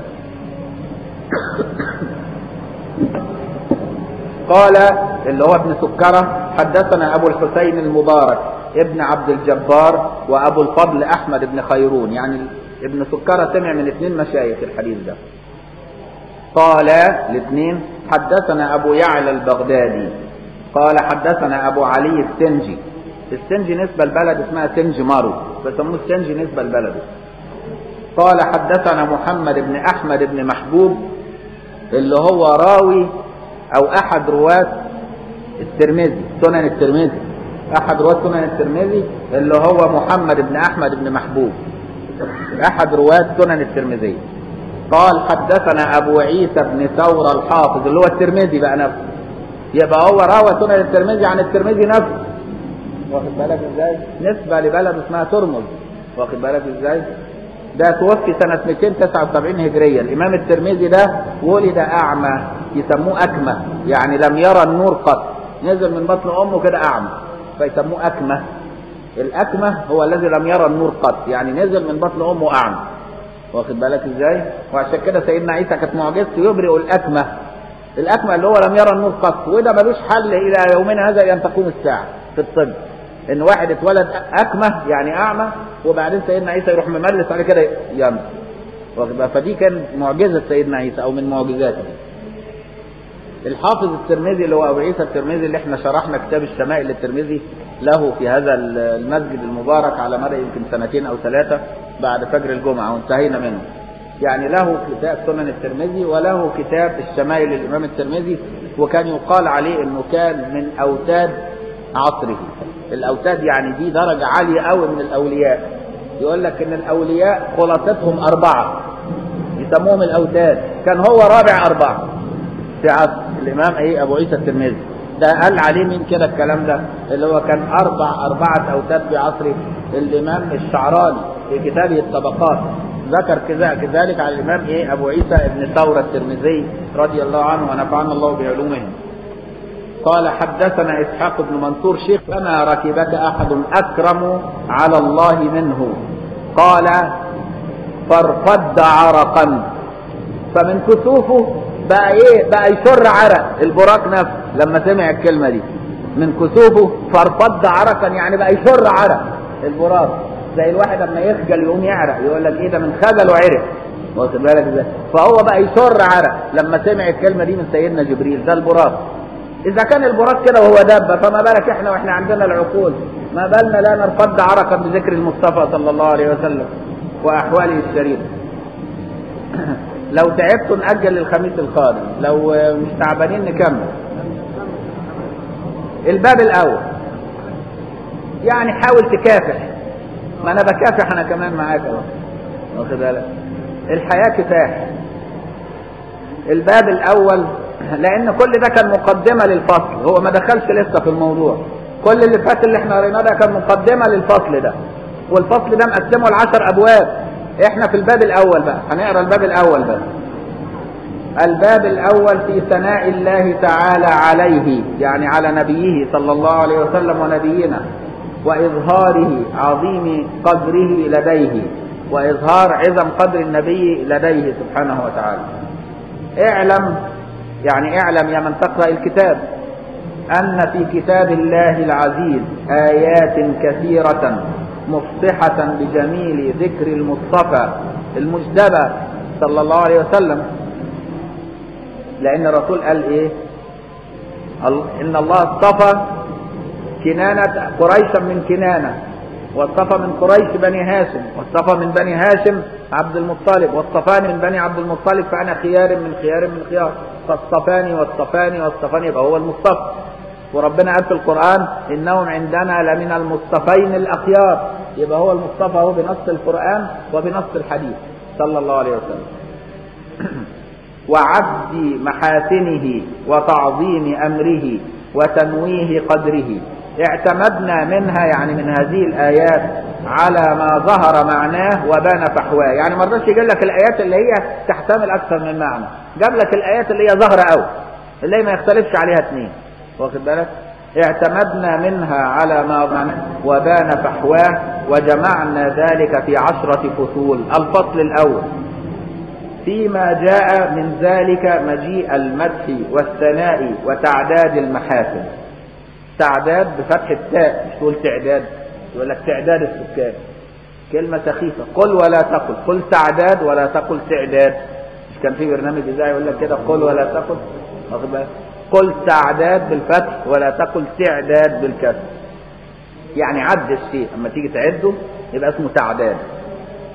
قال اللي هو ابن سكرة حدثنا أبو الحسين المبارك ابن عبد الجبار وأبو الفضل أحمد بن خيرون يعني ابن سكرة سمع من اثنين مشايخ الحديث ده قال الاثنين حدثنا أبو يعلى البغدادي قال حدثنا أبو علي السنجي السنجي نسبة البلد اسمها سنج مارو بيسموه السنجي نسبة البلد قال حدثنا محمد بن أحمد بن محبوب اللي هو راوي أو أحد رواة الترمذي سنن الترمذي أحد رواة سنن الترمذي اللي هو محمد بن أحمد بن محبوب أحد رواة سنن الترمذي قال حدثنا أبو عيسى بن ثور الحافظ اللي هو الترمذي بقى نفسه يبقى هو روى سنن الترمذي عن الترمذي نفسه واخد بالك ازاي؟ نسبة لبلد اسمها ترمز واخد بالك ازاي؟ ده توفي سنة 279 هجرية الإمام الترمذي ده ولد أعمى يسموه أكمة يعني لم يرى النور قط نزل من بطن أمه كده أعمى فيسموه أكمة الأكمة هو الذي لم يرى النور قط يعني نزل من بطن أمه أعمى واخد بالك ازاي وعشان كده سيدنا عيسى كانت معجزته يبرئ الأكمة الأكمة اللي هو لم يرى النور قط وده ملوش حل إلى يومنا هذا أن تقوم الساعة في الطب ان واحد اتولد اكمه يعني اعمى وبعدين سيدنا عيسى يروح مملس على كده يمس فدي كان معجزه سيدنا عيسى او من معجزاته الحافظ الترمذي اللي هو ابو عيسى الترمذي اللي احنا شرحنا كتاب الشمائل للترمذي له في هذا المسجد المبارك على مدى يمكن سنتين او ثلاثه بعد فجر الجمعه وانتهينا منه يعني له كتاب سنن الترمذي وله كتاب الشمائل للامام الترمذي وكان يقال عليه انه كان من اوتاد عصره الاوتاد يعني دي درجه عاليه قوي من الاولياء يقول لك ان الاولياء خلاصتهم اربعه يسموهم الاوتاد كان هو رابع اربعه في عصر الامام ايه ابو عيسى الترمذي ده قال عليه مين كده الكلام ده اللي هو كان اربع اربعه اوتاد في عصره الامام الشعراني في كتابه الطبقات ذكر كذلك على الامام ايه ابو عيسى ابن ثوره الترمذي رضي الله عنه ونفعنا الله بعلومهم قال حدثنا اسحاق بن منصور شيخ فما ركبك احد اكرم على الله منه قال فارفد عرقا فمن كسوفه بقى ايه بقى يشر عرق البراق نفسه لما سمع الكلمه دي من كسوفه فارفد عرقا يعني بقى يشر عرق البراق زي الواحد لما يخجل يقوم يعرق يقول لك ايه ده من خجل وعرق واخد بالك ازاي فهو بقى يشر عرق لما سمع الكلمه دي من سيدنا جبريل ده البراق إذا كان البراق كده وهو دابة فما بالك إحنا وإحنا عندنا العقول ما بالنا لا نرفض عرقا بذكر المصطفى صلى الله عليه وسلم وأحواله الشريفة لو تعبت نأجل للخميس القادم لو مش تعبانين نكمل الباب الأول يعني حاول تكافح ما أنا بكافح أنا كمان معاك أهو واخد بالك الحياة كفاح الباب الأول لان كل ده كان مقدمه للفصل هو ما دخلش لسه في الموضوع كل اللي فات اللي احنا قريناه ده كان مقدمه للفصل ده والفصل ده مقسمه لعشر ابواب احنا في الباب الاول بقى هنقرا الباب الاول بقى الباب الاول في ثناء الله تعالى عليه يعني على نبيه صلى الله عليه وسلم ونبينا واظهاره عظيم قدره لديه واظهار عظم قدر النبي لديه سبحانه وتعالى اعلم يعني اعلم يا من تقرأ الكتاب أن في كتاب الله العزيز آيات كثيرة مفصحة بجميل ذكر المصطفى المجتبى صلى الله عليه وسلم لأن الرسول قال إيه إن الله اصطفى كنانة قريشا من كنانة واصطفى من قريش بني هاشم واصطفى من بني هاشم عبد المطلب واصطفاني من بني عبد المطلب فأنا خيار من خيار من خيار فاصطفاني واصطفاني واصطفاني يبقى هو المصطفى وربنا قال في القرآن إنهم عندنا لمن المصطفين الأخيار يبقى هو المصطفى هو بنص القرآن وبنص الحديث صلى الله عليه وسلم وعبد محاسنه وتعظيم أمره وتنويه قدره اعتمدنا منها يعني من هذه الآيات على ما ظهر معناه وبان فحواه يعني ما رضاش يجيب لك الآيات اللي هي تحتمل أكثر من معنى جاب لك الآيات اللي هي ظاهرة قوي اللي هي ما يختلفش عليها اثنين واخد بالك اعتمدنا منها على ما معناه وبان فحواه وجمعنا ذلك في عشرة فصول الفصل الأول فيما جاء من ذلك مجيء المدح والثناء وتعداد المحاسن تعداد بفتح التاء مش تقول تعداد يقول لك تعداد السكان كلمة سخيفة قل ولا تقل قل تعداد ولا تقل تعداد مش كان في برنامج اذاعي يقول لك كده قل ولا تقل واخد بالك قل تعداد بالفتح ولا تقل تعداد بالكسر يعني عد الشيء اما تيجي تعده يبقى اسمه تعداد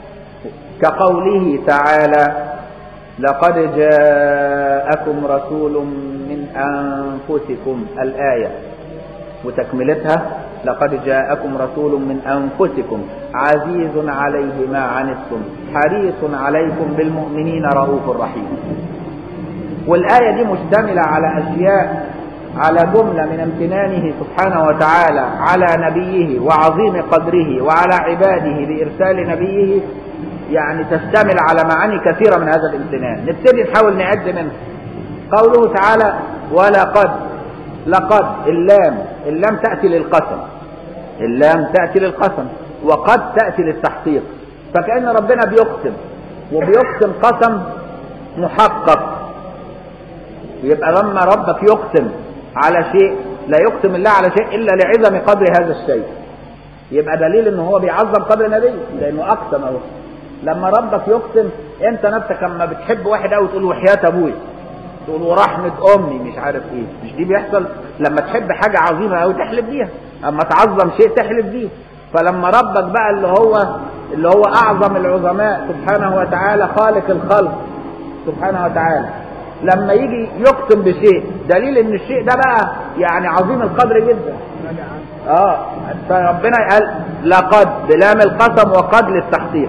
كقوله تعالى لقد جاءكم رسول من أنفسكم الآية وتكملتها لقد جاءكم رسول من أنفسكم عزيز عليه ما عنتم حريص عليكم بالمؤمنين رؤوف رحيم والآية دي مشتملة على أشياء على جملة من امتنانه سبحانه وتعالى على نبيه وعظيم قدره وعلى عباده بإرسال نبيه يعني تشتمل على معاني كثيرة من هذا الامتنان نبتدي نحاول نعد منها قوله تعالى ولقد لقد اللام اللام تأتي للقسم اللام تأتي للقسم وقد تأتي للتحقيق فكأن ربنا بيقسم وبيقسم قسم محقق يبقى لما ربك يقسم على شيء لا يقسم الله على شيء إلا لعظم قدر هذا الشيء يبقى دليل ان هو بيعظم قدر نبيه لانه اقسم اهو لما ربك يقسم انت نفسك لما بتحب واحد قوي تقول وحياة ابويا تقول ورحمة امي مش عارف ايه مش دي بيحصل لما تحب حاجة عظيمة قوي تحلف بيها اما تعظم شيء تحلف بيه فلما ربك بقى اللي هو اللي هو اعظم العظماء سبحانه وتعالى خالق الخلق سبحانه وتعالى لما يجي يقسم بشيء دليل ان الشيء ده بقى يعني عظيم القدر جدا اه فربنا قال لقد بلام القسم وقد للتحقيق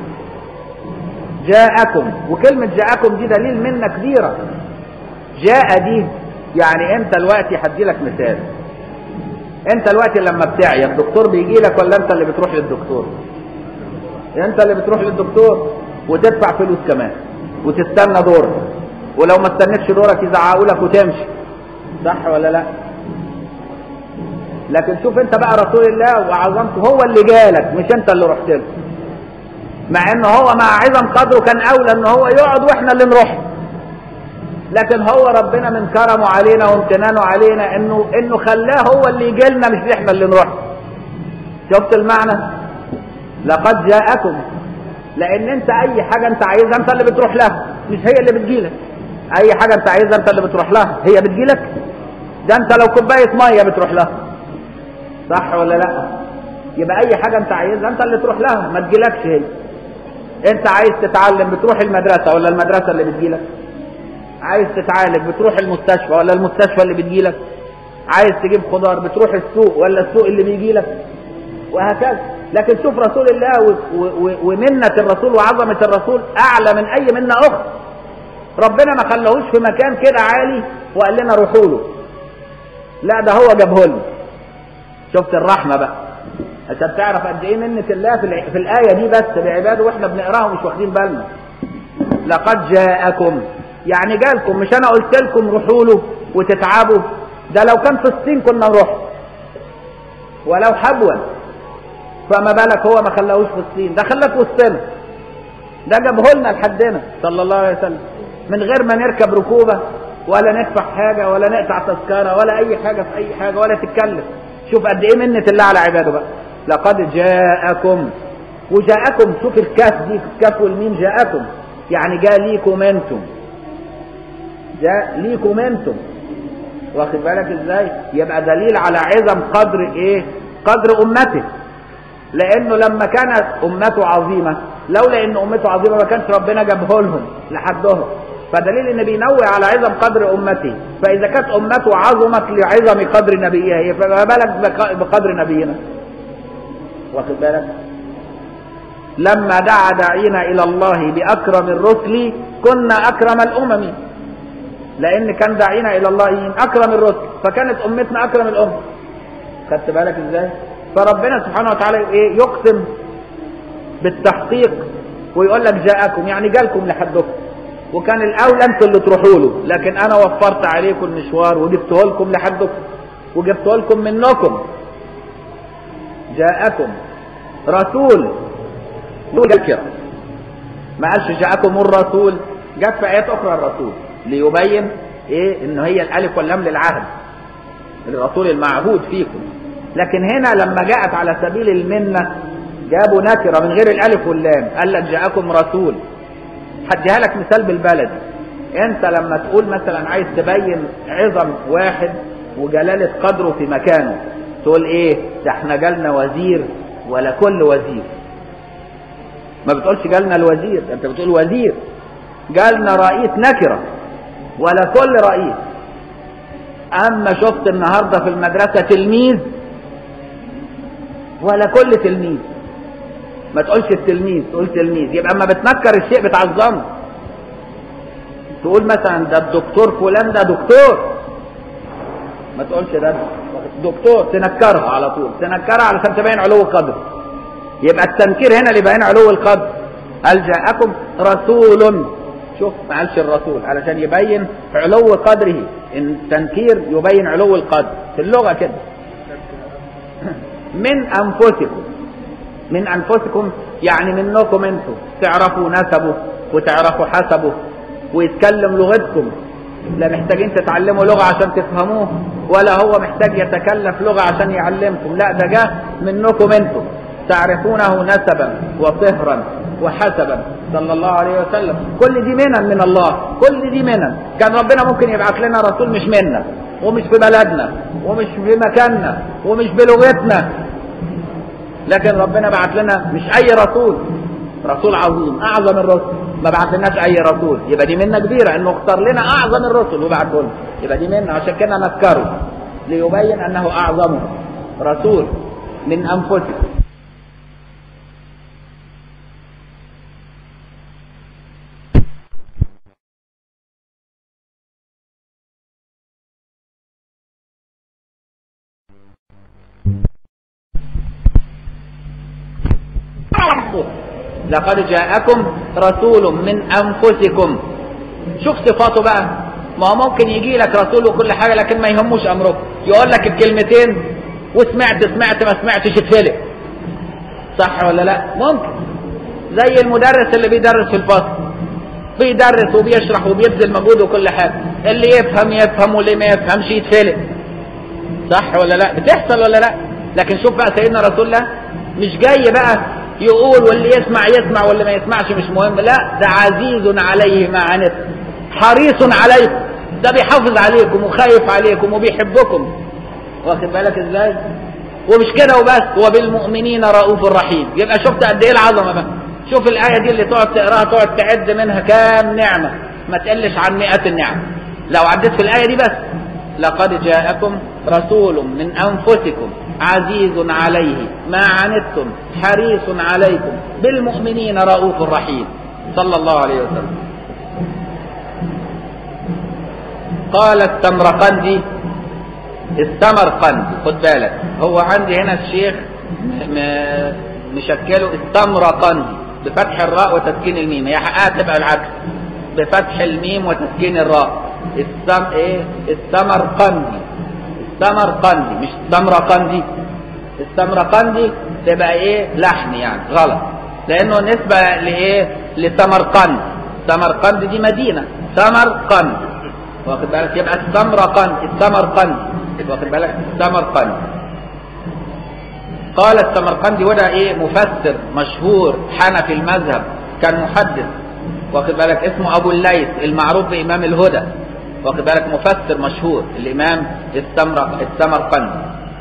جاءكم وكلمة جاءكم دي دليل منة كبيرة جاء دي يعني انت دلوقتي هدي لك مثال انت دلوقتي لما بتعيا الدكتور بيجي لك ولا انت اللي بتروح للدكتور انت اللي بتروح للدكتور وتدفع فلوس كمان وتستنى دورك ولو ما استنيتش دورك يزعقوا لك وتمشي صح ولا لا لكن شوف انت بقى رسول الله وعظمته هو اللي جالك مش انت اللي رحت له مع ان هو مع عظم قدره كان اولى ان هو يقعد واحنا اللي نروح لكن هو ربنا من كرمه علينا وامتنانه علينا انه انه خلاه هو اللي يجي لنا مش احنا اللي نروح شفت المعنى لقد جاءكم لان انت اي حاجه انت عايزها انت اللي بتروح لها مش هي اللي بتجيلك اي حاجه انت عايزها انت اللي بتروح لها هي بتجيلك ده انت لو كوبايه ميه بتروح لها صح ولا لا يبقى اي حاجه انت عايزها انت اللي تروح لها ما تجيلكش هي انت عايز تتعلم بتروح المدرسه ولا المدرسه اللي بتجيلك عايز تتعالج بتروح المستشفى ولا المستشفى اللي بتجيلك عايز تجيب خضار بتروح السوق ولا السوق اللي بيجيلك وهكذا لكن شوف رسول الله ومنة الرسول وعظمة الرسول أعلى من أي منة أخرى ربنا ما خلاهوش في مكان كده عالي وقال لنا روحوا له لا ده هو جابه لنا شفت الرحمة بقى عشان تعرف قد ايه منة الله في, في الآية دي بس بعباده واحنا بنقراها ومش واخدين بالنا لقد جاءكم يعني جالكم مش انا قلت لكم روحوا له وتتعبوا ده لو كان في الصين كنا نروح ولو حبوا فما بالك هو ما خلاهوش في الصين ده خلاك وسطنا ده جابه لنا لحدنا صلى الله عليه وسلم من غير ما نركب ركوبه ولا ندفع حاجه ولا نقطع تذكره ولا اي حاجه في اي حاجه ولا تتكلف شوف قد ايه منه الله على عباده بقى لقد جاءكم وجاءكم شوف الكاف دي الكاف والميم جاءكم يعني جاء ليكم انتم جاء ليكم انتم واخد بالك ازاي يبقى دليل على عظم قدر ايه قدر امته لانه لما كانت امته عظيمه لولا ان امته عظيمه ما كانش ربنا جابه لهم لحدهم فدليل ان بينوع على عظم قدر امته فاذا كانت امته عظمت لعظم قدر نبيها فما بالك بقدر نبينا واخد بالك لما دعا داعينا الى الله باكرم الرسل كنا اكرم الامم لان كان داعينا الى الله من اكرم الرسل فكانت امتنا اكرم الامم خدت بالك ازاي فربنا سبحانه وتعالى ايه يقسم بالتحقيق ويقول لك جاءكم يعني جالكم لحدكم وكان الاولى انتوا اللي تروحوا له لكن انا وفرت عليكم المشوار وجبته لكم لحدكم وجبته لكم منكم جاءكم رسول ذكر ما قالش جاءكم الرسول جت في ايات اخرى الرسول ليبين ايه ان هي الالف واللام للعهد الرسول المعهود فيكم لكن هنا لما جاءت على سبيل المنه جابوا نكره من غير الالف واللام قال لك جاءكم رسول هديها لك مثال بالبلدي انت لما تقول مثلا عايز تبين عظم واحد وجلاله قدره في مكانه تقول ايه ده احنا جالنا وزير ولا كل وزير ما بتقولش جالنا الوزير انت بتقول وزير جالنا رئيس نكرة ولا كل رئيس اما شفت النهاردة في المدرسة تلميذ ولا كل تلميذ ما تقولش التلميذ تقول تلميذ يبقى اما بتنكر الشيء بتعظمه تقول مثلا ده الدكتور فلان ده دكتور ما تقولش ده دكتور تنكرها على طول تنكرها علشان تبين علو القدر يبقى التنكير هنا اللي يبين علو القدر هل جاءكم رسول شوف ما قالش الرسول علشان يبين علو قدره ان التنكير يبين علو القدر في اللغه كده من انفسكم من انفسكم يعني منكم انتم تعرفوا نسبه وتعرفوا حسبه ويتكلم لغتكم لا محتاجين تتعلموا لغة عشان تفهموه ولا هو محتاج يتكلف لغة عشان يعلمكم لا ده جاء منكم انتم تعرفونه نسبا وطهرا وحسبا صلى الله عليه وسلم كل دي منن من الله كل دي منن كان ربنا ممكن يبعث لنا رسول مش منا ومش في بلدنا ومش في مكاننا ومش بلغتنا لكن ربنا بعت لنا مش اي رسول رسول عظيم اعظم الرسل ما بعثناش اي رسول يبقى دي منه كبيره انه اختار لنا اعظم الرسل وبعته لنا يبقى دي منه عشان كده نذكره ليبين انه اعظم رسول من انفسكم لقد جاءكم رسول من انفسكم شوف صفاته بقى ما هو ممكن يجي لك رسول وكل حاجه لكن ما يهموش امرك يقول لك الكلمتين وسمعت سمعت ما سمعتش اتفلق صح ولا لا ممكن زي المدرس اللي بيدرس في الفصل بيدرس وبيشرح وبيبذل مجهود وكل حاجه اللي يفهم يفهم واللي ما يفهمش يتفلق صح ولا لا بتحصل ولا لا لكن شوف بقى سيدنا رسول الله مش جاي بقى يقول واللي يسمع يسمع واللي ما يسمعش مش مهم لا ده عزيز عليه ما عنت حريص عليكم ده بيحافظ عليكم وخايف عليكم وبيحبكم واخد بالك ازاي ومش كده وبس وبالمؤمنين رؤوف رحيم يبقى شفت قد ايه العظمه بقى شوف الايه دي اللي تقعد تقراها تقعد تعد منها كام نعمه ما تقلش عن مئات النعم لو عديت في الايه دي بس لقد جاءكم رسول من انفسكم عزيز عليه ما عنتم حريص عليكم بالمؤمنين رؤوف رحيم صلى الله عليه وسلم قال السمرقندي السمرقندي خد بالك هو عندي هنا الشيخ مشكله السمرقندي بفتح الراء وتسكين الميم هي حقها تبقى العكس بفتح الميم وتسكين الراء السم ايه السمرقندي السمرقندي مش السمرقندي السمرقندي تبقى ايه لحن يعني غلط لانه نسبة لايه لسمرقند سمرقند دي مدينة سمرقند واخد بالك يبقى السمرقند السمرقند واخد بالك السمرقند قال السمرقندي وده ايه مفسر مشهور حنفي المذهب كان محدث واخد بالك اسمه ابو الليث المعروف بامام الهدى واخد بالك مفسر مشهور الامام السمرق السمرقندي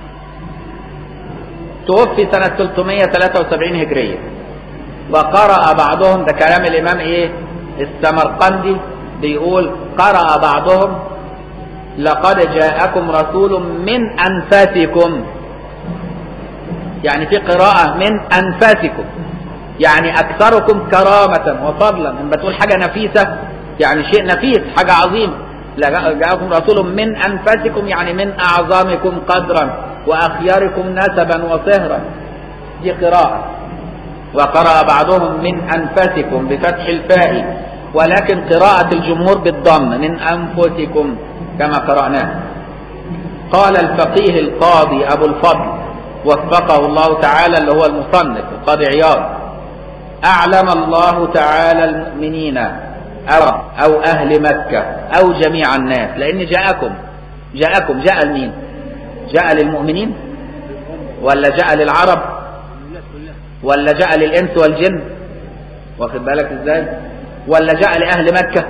توفي سنة 373 هجرية وقرأ بعضهم ده كلام الإمام إيه السمرقندي بيقول قرأ بعضهم لقد جاءكم رسول من أنفسكم يعني في قراءة من أنفسكم يعني أكثركم كرامة وفضلا لما تقول حاجة نفيسة يعني شيء نفيس حاجة عظيمة جاءكم رسول من أنفسكم يعني من أعظمكم قدرا وأخياركم نسبا وصهرا دي قراءة وقرأ بعضهم من أنفسكم بفتح الفاء ولكن قراءة الجمهور بالضم من أنفسكم كما قرأناه قال الفقيه القاضي أبو الفضل وفقه الله تعالى اللي هو المصنف القاضي عياض أعلم الله تعالى المؤمنين أو, أو أهل مكة أو جميع الناس لأن جاءكم جاءكم جاء لمين جاء للمؤمنين ولا جاء للعرب ولا جاء للإنس والجن واخد بالك ازاي ولا جاء لأهل مكة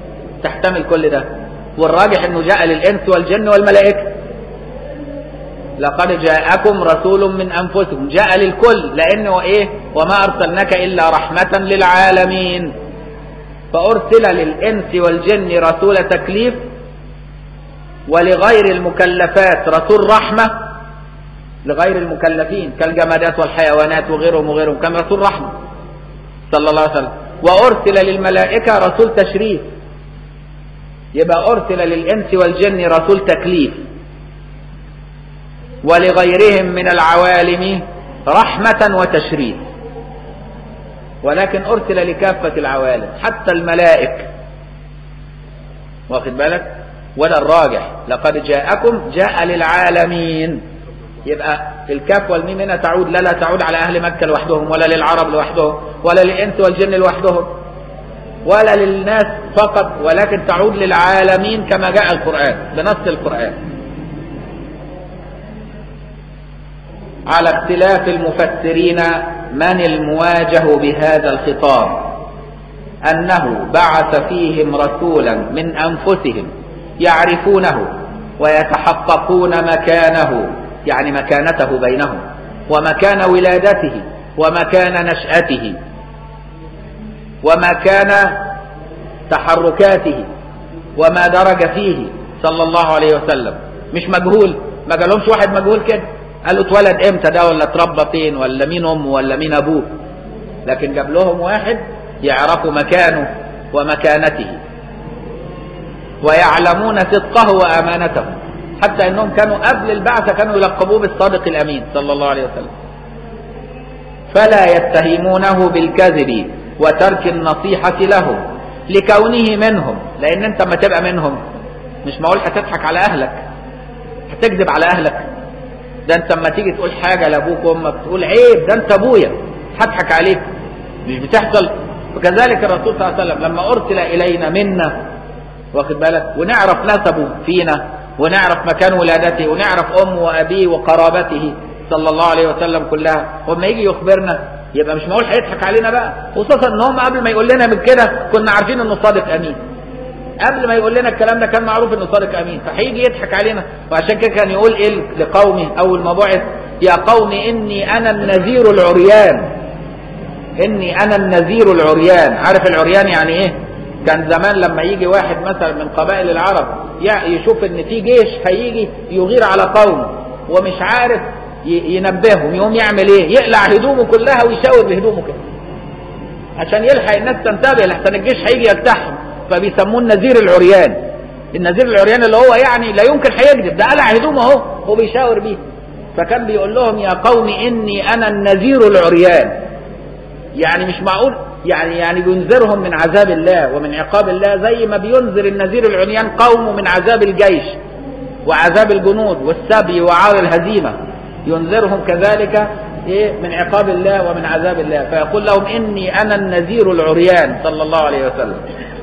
تحتمل كل ده والراجح انه جاء للإنس والجن والملائكة لقد جاءكم رسول من انفسكم جاء للكل لانه ايه وما ارسلناك الا رحمه للعالمين فارسل للانس والجن رسول تكليف ولغير المكلفات رسول رحمه لغير المكلفين كالجمادات والحيوانات وغيرهم وغيرهم كان رسول رحمه صلى الله عليه وسلم وارسل للملائكه رسول تشريف يبقى ارسل للانس والجن رسول تكليف ولغيرهم من العوالم رحمة وتشريف ولكن أرسل لكافة العوالم حتى الملائك واخد بالك ولا الراجح لقد جاءكم جاء للعالمين يبقى الكاف والميم هنا تعود لا لا تعود على أهل مكة لوحدهم ولا للعرب لوحدهم ولا للإنس والجن لوحدهم ولا للناس فقط ولكن تعود للعالمين كما جاء القرآن بنص القرآن على اختلاف المفسرين من المواجه بهذا الخطاب انه بعث فيهم رسولا من انفسهم يعرفونه ويتحققون مكانه يعني مكانته بينهم ومكان ولادته ومكان نشأته ومكان تحركاته وما درج فيه صلى الله عليه وسلم مش مجهول ما قالهمش واحد مجهول كده قال له اتولد امتى ده ولا اتربى فين ولا مين امه ولا مين ابوه لكن جاب لهم واحد يعرفوا مكانه ومكانته ويعلمون صدقه وامانته حتى انهم كانوا قبل البعثه كانوا يلقبوه بالصادق الامين صلى الله عليه وسلم فلا يتهمونه بالكذب وترك النصيحه لهم لكونه منهم لان انت ما تبقى منهم مش معقول هتضحك على اهلك هتكذب على اهلك ده انت اما تيجي تقول حاجه لابوك وامك تقول عيب ده انت ابويا هضحك عليك مش بتحصل وكذلك الرسول صلى الله عليه وسلم لما ارسل الينا منا واخد بالك ونعرف نسبه فينا ونعرف مكان ولادته ونعرف امه وابيه وقرابته صلى الله عليه وسلم كلها وما يجي يخبرنا يبقى مش معقول هيضحك علينا بقى خصوصا ان هم قبل ما يقول لنا من كده كنا عارفين انه صادق امين قبل ما يقول لنا الكلام ده كان معروف انه صادق امين فهيجي يضحك علينا وعشان كده كان يقول ايه لقومه اول ما بعث يا قوم اني انا النذير العريان اني انا النذير العريان عارف العريان يعني ايه كان زمان لما يجي واحد مثلا من قبائل العرب يشوف ان في جيش هيجي يغير على قوم ومش عارف ينبههم يقوم يعمل ايه يقلع هدومه كلها ويشاور بهدومه كده عشان يلحق الناس تنتبه لحسن الجيش هيجي يجتاحهم فبيسموه النذير العريان النذير العريان اللي هو يعني لا يمكن هيكذب ده قلع هدومه اهو وبيشاور بيه فكان بيقول لهم يا قوم اني انا النذير العريان يعني مش معقول يعني يعني بينذرهم من عذاب الله ومن عقاب الله زي ما بينذر النذير العريان قومه من عذاب الجيش وعذاب الجنود والسبي وعار الهزيمه ينذرهم كذلك ايه من عقاب الله ومن عذاب الله فيقول لهم اني انا النذير العريان صلى الله عليه وسلم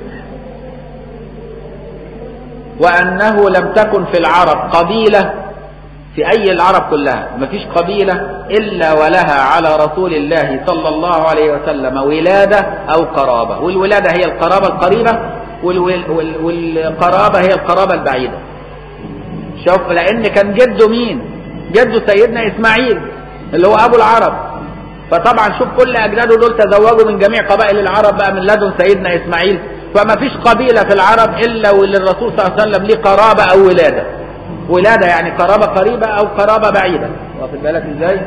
وأنه لم تكن في العرب قبيلة في أي العرب كلها ما فيش قبيلة إلا ولها على رسول الله صلى الله عليه وسلم ولادة أو قرابة والولادة هي القرابة القريبة والقرابة هي القرابة البعيدة شوف لأن كان جده مين جده سيدنا إسماعيل اللي هو أبو العرب فطبعا شوف كل أجداده دول تزوجوا من جميع قبائل العرب بقى من لدن سيدنا إسماعيل فما فيش قبيلة في العرب إلا وللرسول صلى الله عليه وسلم ليه قرابة أو ولادة ولادة يعني قرابة قريبة أو قرابة بعيدة واخد بالك إزاي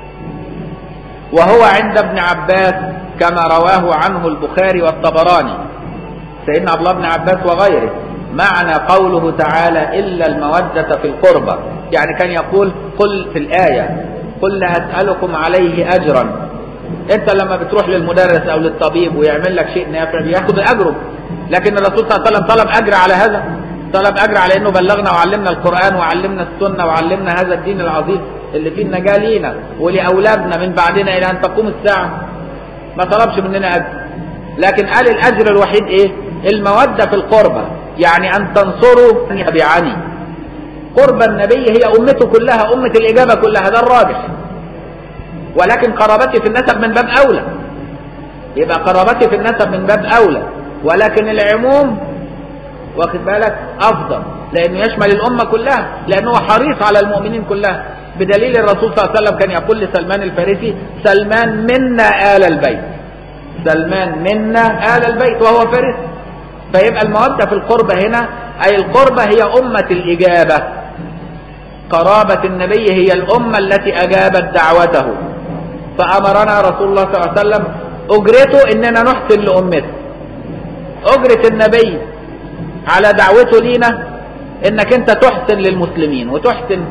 وهو عند ابن عباس كما رواه عنه البخاري والطبراني سيدنا عبد الله بن عباس وغيره معنى قوله تعالى إلا المودة في القربى يعني كان يقول قل في الآية قل لا أسألكم عليه أجرا انت لما بتروح للمدرس او للطبيب ويعمل لك شيء نافع بياخد اجره لكن الرسول صلى الله عليه وسلم طلب اجر على هذا طلب اجر على انه بلغنا وعلمنا القران وعلمنا السنه وعلمنا هذا الدين العظيم اللي فيه النجاه لينا ولاولادنا من بعدنا الى ان تقوم الساعه ما طلبش مننا اجر لكن قال الاجر الوحيد ايه الموده في القربى يعني ان تنصروا تبعني قرب النبي هي امته كلها امه الاجابه كلها ده الراجح ولكن قرابتي في النسب من باب اولى يبقى قرابتي في النسب من باب اولى ولكن العموم واخد بالك افضل لانه يشمل الامه كلها لانه حريص على المؤمنين كلها بدليل الرسول صلى الله عليه وسلم كان يقول لسلمان الفارسي سلمان منا آل البيت سلمان منا آل البيت وهو فارسي فيبقى المودة في القربة هنا أي القربة هي أمة الإجابة قرابة النبي هي الأمة التي أجابت دعوته فأمرنا رسول الله صلى الله عليه وسلم أجرته إننا نحسن لأمته أجرة النبي على دعوته لينا إنك أنت تحسن للمسلمين وتحسن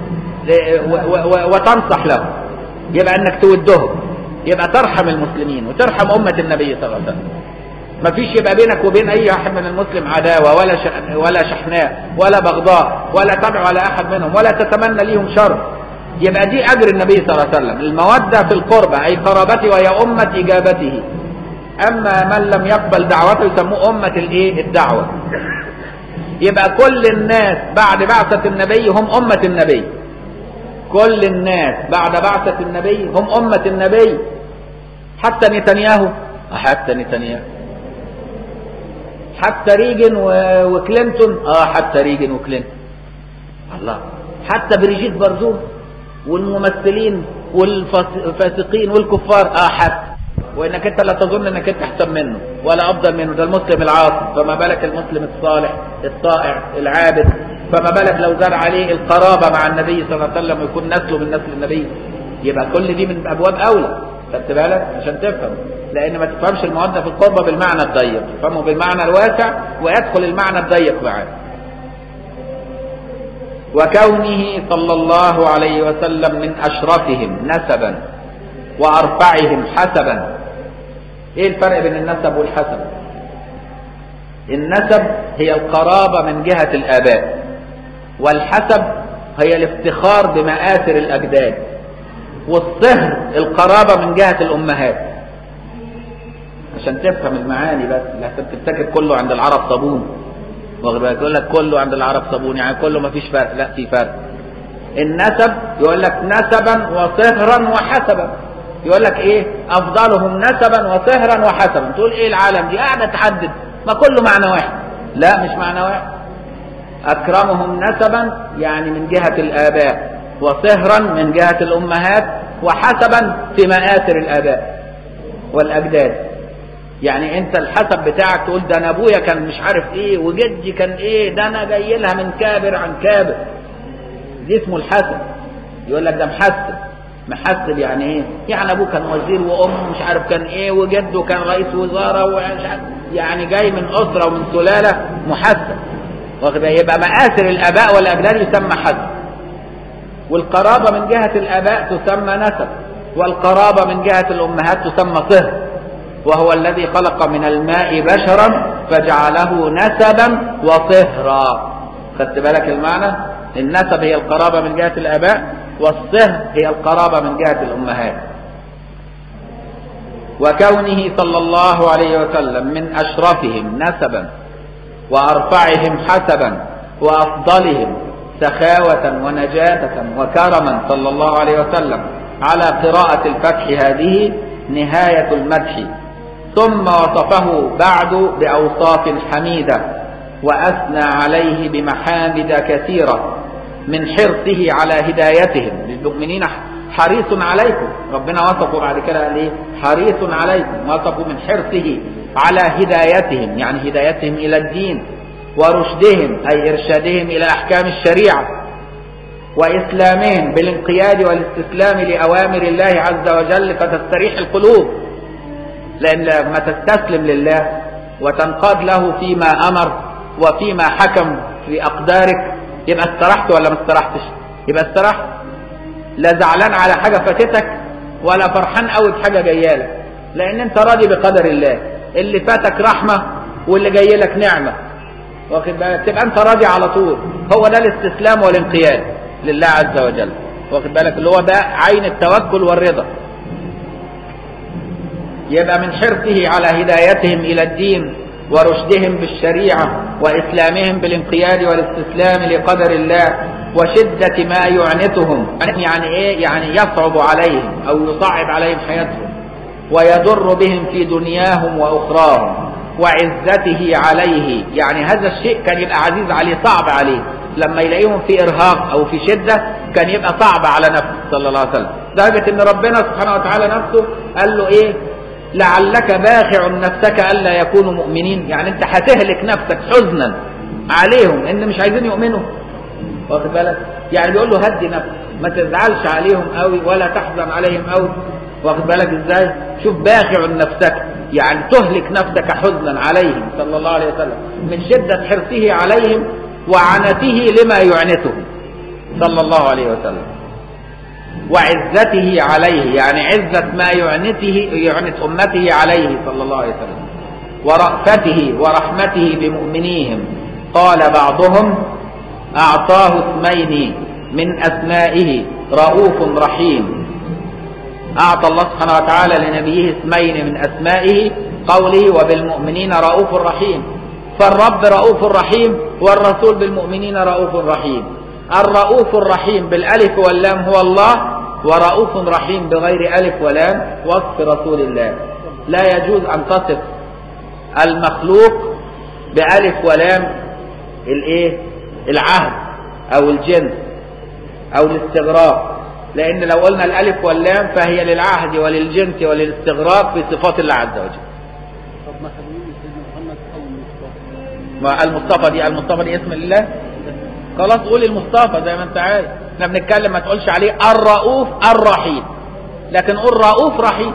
وتنصح لهم يبقى إنك تودهم يبقى ترحم المسلمين وترحم أمة النبي صلى الله عليه وسلم ما فيش يبقى بينك وبين اي واحد من المسلم عداوه ولا شح ولا شحناء ولا بغضاء ولا تدعو على احد منهم ولا تتمنى ليهم شر يبقى دي اجر النبي صلى الله عليه وسلم الموده في القربى اي قرابته وهي امه اجابته اما من لم يقبل دعوته يسموه امه الايه الدعوه يبقى كل الناس بعد بعثه النبي هم امه النبي كل الناس بعد بعثه النبي هم امه النبي حتى نتنياهو حتى نتنياهو حتى ريجن وكلينتون اه حتى ريجن وكلينتون الله حتى بريجيت برزون والممثلين والفاسقين والكفار اه حتى وانك انت لا تظن انك انت احسن منه ولا افضل منه ده المسلم العاصي فما بالك المسلم الصالح الطائع العابد فما بالك لو زاد عليه القرابه مع النبي صلى الله عليه وسلم ويكون نسله من نسل النبي يبقى كل دي من ابواب اولى خدت بالك عشان تفهم لان ما تفهمش الموده في القربة بالمعنى الضيق تفهمه بالمعنى الواسع ويدخل المعنى الضيق معاه وكونه صلى الله عليه وسلم من اشرفهم نسبا وارفعهم حسبا ايه الفرق بين النسب والحسب النسب هي القرابة من جهة الآباء والحسب هي الافتخار بمآثر الأجداد والصهر القرابة من جهة الأمهات عشان تفهم المعاني بس لا تفتكر كله عند العرب صابون واخد بالك يقول لك كله عند العرب صابون يعني كله ما فيش فرق لا في فرق النسب يقول لك نسبا وصهرا وحسبا يقول لك ايه افضلهم نسبا وصهرا وحسبا تقول ايه العالم دي قاعده تحدد ما كله معنى واحد لا مش معنى واحد اكرمهم نسبا يعني من جهه الاباء وصهرا من جهه الامهات وحسبا في مآثر الاباء والاجداد يعني انت الحسب بتاعك تقول ده انا ابويا كان مش عارف ايه وجدي كان ايه ده انا جاي لها من كابر عن كابر دي اسمه الحسب يقول لك ده محسب محسب يعني ايه يعني ابوه كان وزير وامه مش عارف كان ايه وجده كان رئيس وزاره ومش عارف يعني جاي من اسره ومن سلاله محسب واخد يبقى مآثر الاباء والاجداد يسمى حسب والقرابه من جهه الاباء تسمى نسب والقرابه من جهه الامهات تسمى صهر وهو الذي خلق من الماء بشرا فجعله نسبا وصهرا خدت بالك المعنى النسب هي القرابة من جهة الآباء والصهر هي القرابة من جهة الأمهات وكونه صلى الله عليه وسلم من أشرفهم نسبا وأرفعهم حسبا وأفضلهم سخاوة ونجاة وكرما صلى الله عليه وسلم على قراءة الفتح هذه نهاية المدح ثم وصفه بعد بأوصاف حميدة وأثنى عليه بمحامد كثيرة من حرصه على هدايتهم للمؤمنين حريص عليكم ربنا وصفه بعد كده قال ايه حريص عليكم وصفوا من حرصه على هدايتهم يعني هدايتهم إلى الدين ورشدهم أي إرشادهم إلى أحكام الشريعة وإسلامهم بالانقياد والاستسلام لأوامر الله عز وجل فتستريح القلوب لأن لما تستسلم لله وتنقاد له فيما أمر وفيما حكم في أقدارك يبقى استرحت ولا ما استرحتش يبقى استرحت لا زعلان على حاجة فاتتك ولا فرحان قوي بحاجة جاية لك لأن أنت راضي بقدر الله اللي فاتك رحمة واللي جاي لك نعمة واخد بالك تبقى أنت راضي على طول هو ده الاستسلام والانقياد لله عز وجل واخد بالك اللي هو ده عين التوكل والرضا يبقى من حرصه على هدايتهم إلى الدين ورشدهم بالشريعة وإسلامهم بالانقياد والاستسلام لقدر الله وشدة ما يعنتهم يعني إيه؟ يعني يصعب عليهم أو يصعب عليهم حياتهم ويضر بهم في دنياهم وأخراهم وعزته عليه يعني هذا الشيء كان يبقى عزيز عليه صعب عليه لما يلاقيهم في ارهاق او في شده كان يبقى صعب على نفسه صلى الله عليه وسلم لدرجه ان ربنا سبحانه وتعالى نفسه قال له ايه لعلك باخع نفسك الا يكونوا مؤمنين يعني انت هتهلك نفسك حزنا عليهم ان مش عايزين يؤمنوا واخد بالك يعني بيقول له هدي نفسك ما تزعلش عليهم قوي ولا تحزن عليهم قوي واخد بالك ازاي شوف باخع نفسك يعني تهلك نفسك حزنا عليهم صلى الله عليه وسلم من شدة حرصه عليهم وعنته لما يعنته صلى الله عليه وسلم وعزته عليه يعني عزة ما يعنته يعنت أمته عليه صلى الله عليه وسلم ورأفته ورحمته بمؤمنيهم قال بعضهم أعطاه اسمين من أسمائه رؤوف رحيم أعطى الله سبحانه وتعالى لنبيه اسمين من أسمائه قوله وبالمؤمنين رؤوف رحيم فالرب رؤوف رحيم والرسول بالمؤمنين رؤوف رحيم الرؤوف الرحيم بالألف واللام هو الله ورؤوف رحيم بغير ألف ولام وصف رسول الله لا يجوز أن تصف المخلوق بألف ولام الايه العهد او الجنس او الاستغراق لان لو قلنا الالف واللام فهي للعهد وللجنس وللاستغراق في صفات الله عز وجل طب ما خليني سيدنا محمد او المصطفى ما المصطفى دي المصطفى دي اسم الله خلاص قول المصطفى زي ما انت عايز احنا بنتكلم ما تقولش عليه الرؤوف الرحيم لكن قول رؤوف رحيم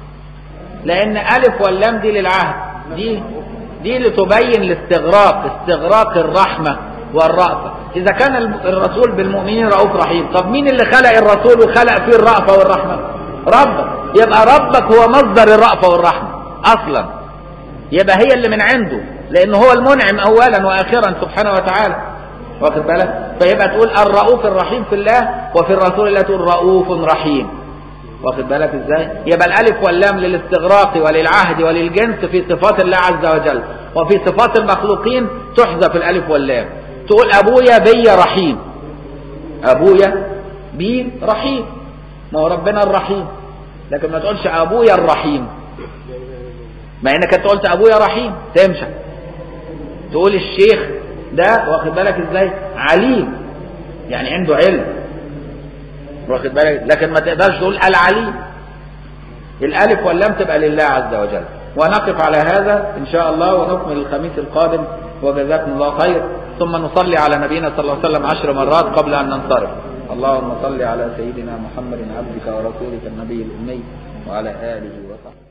لان الف واللام دي للعهد دي دي لتبين الاستغراق استغراق الرحمه والرأفه اذا كان الرسول بالمؤمنين رؤوف رحيم طب مين اللي خلق الرسول وخلق فيه الرأفه والرحمه ربك يبقى ربك هو مصدر الرأفه والرحمه اصلا يبقى هي اللي من عنده لان هو المنعم اولا واخرا سبحانه وتعالى واخد بالك فيبقى تقول الرؤوف الرحيم في الله وفي الرسول الله تقول رؤوف رحيم واخد بالك ازاي يبقى الالف واللام للاستغراق وللعهد وللجنس في صفات الله عز وجل وفي صفات المخلوقين تحذف الالف واللام تقول ابويا بي رحيم ابويا بي رحيم ما هو ربنا الرحيم لكن ما تقولش ابويا الرحيم مع انك انت قلت ابويا رحيم تمشي تقول الشيخ ده واخد بالك ازاي عليم يعني عنده علم واخد بالك لكن ما تقدرش تقول العليم الالف واللام تبقى لله عز وجل ونقف على هذا ان شاء الله ونكمل الخميس القادم وجزاكم الله خير ثم نصلي على نبينا صلى الله عليه وسلم عشر مرات قبل ان ننصرف اللهم صل على سيدنا محمد عبدك ورسولك النبي الامي وعلى اله وصحبه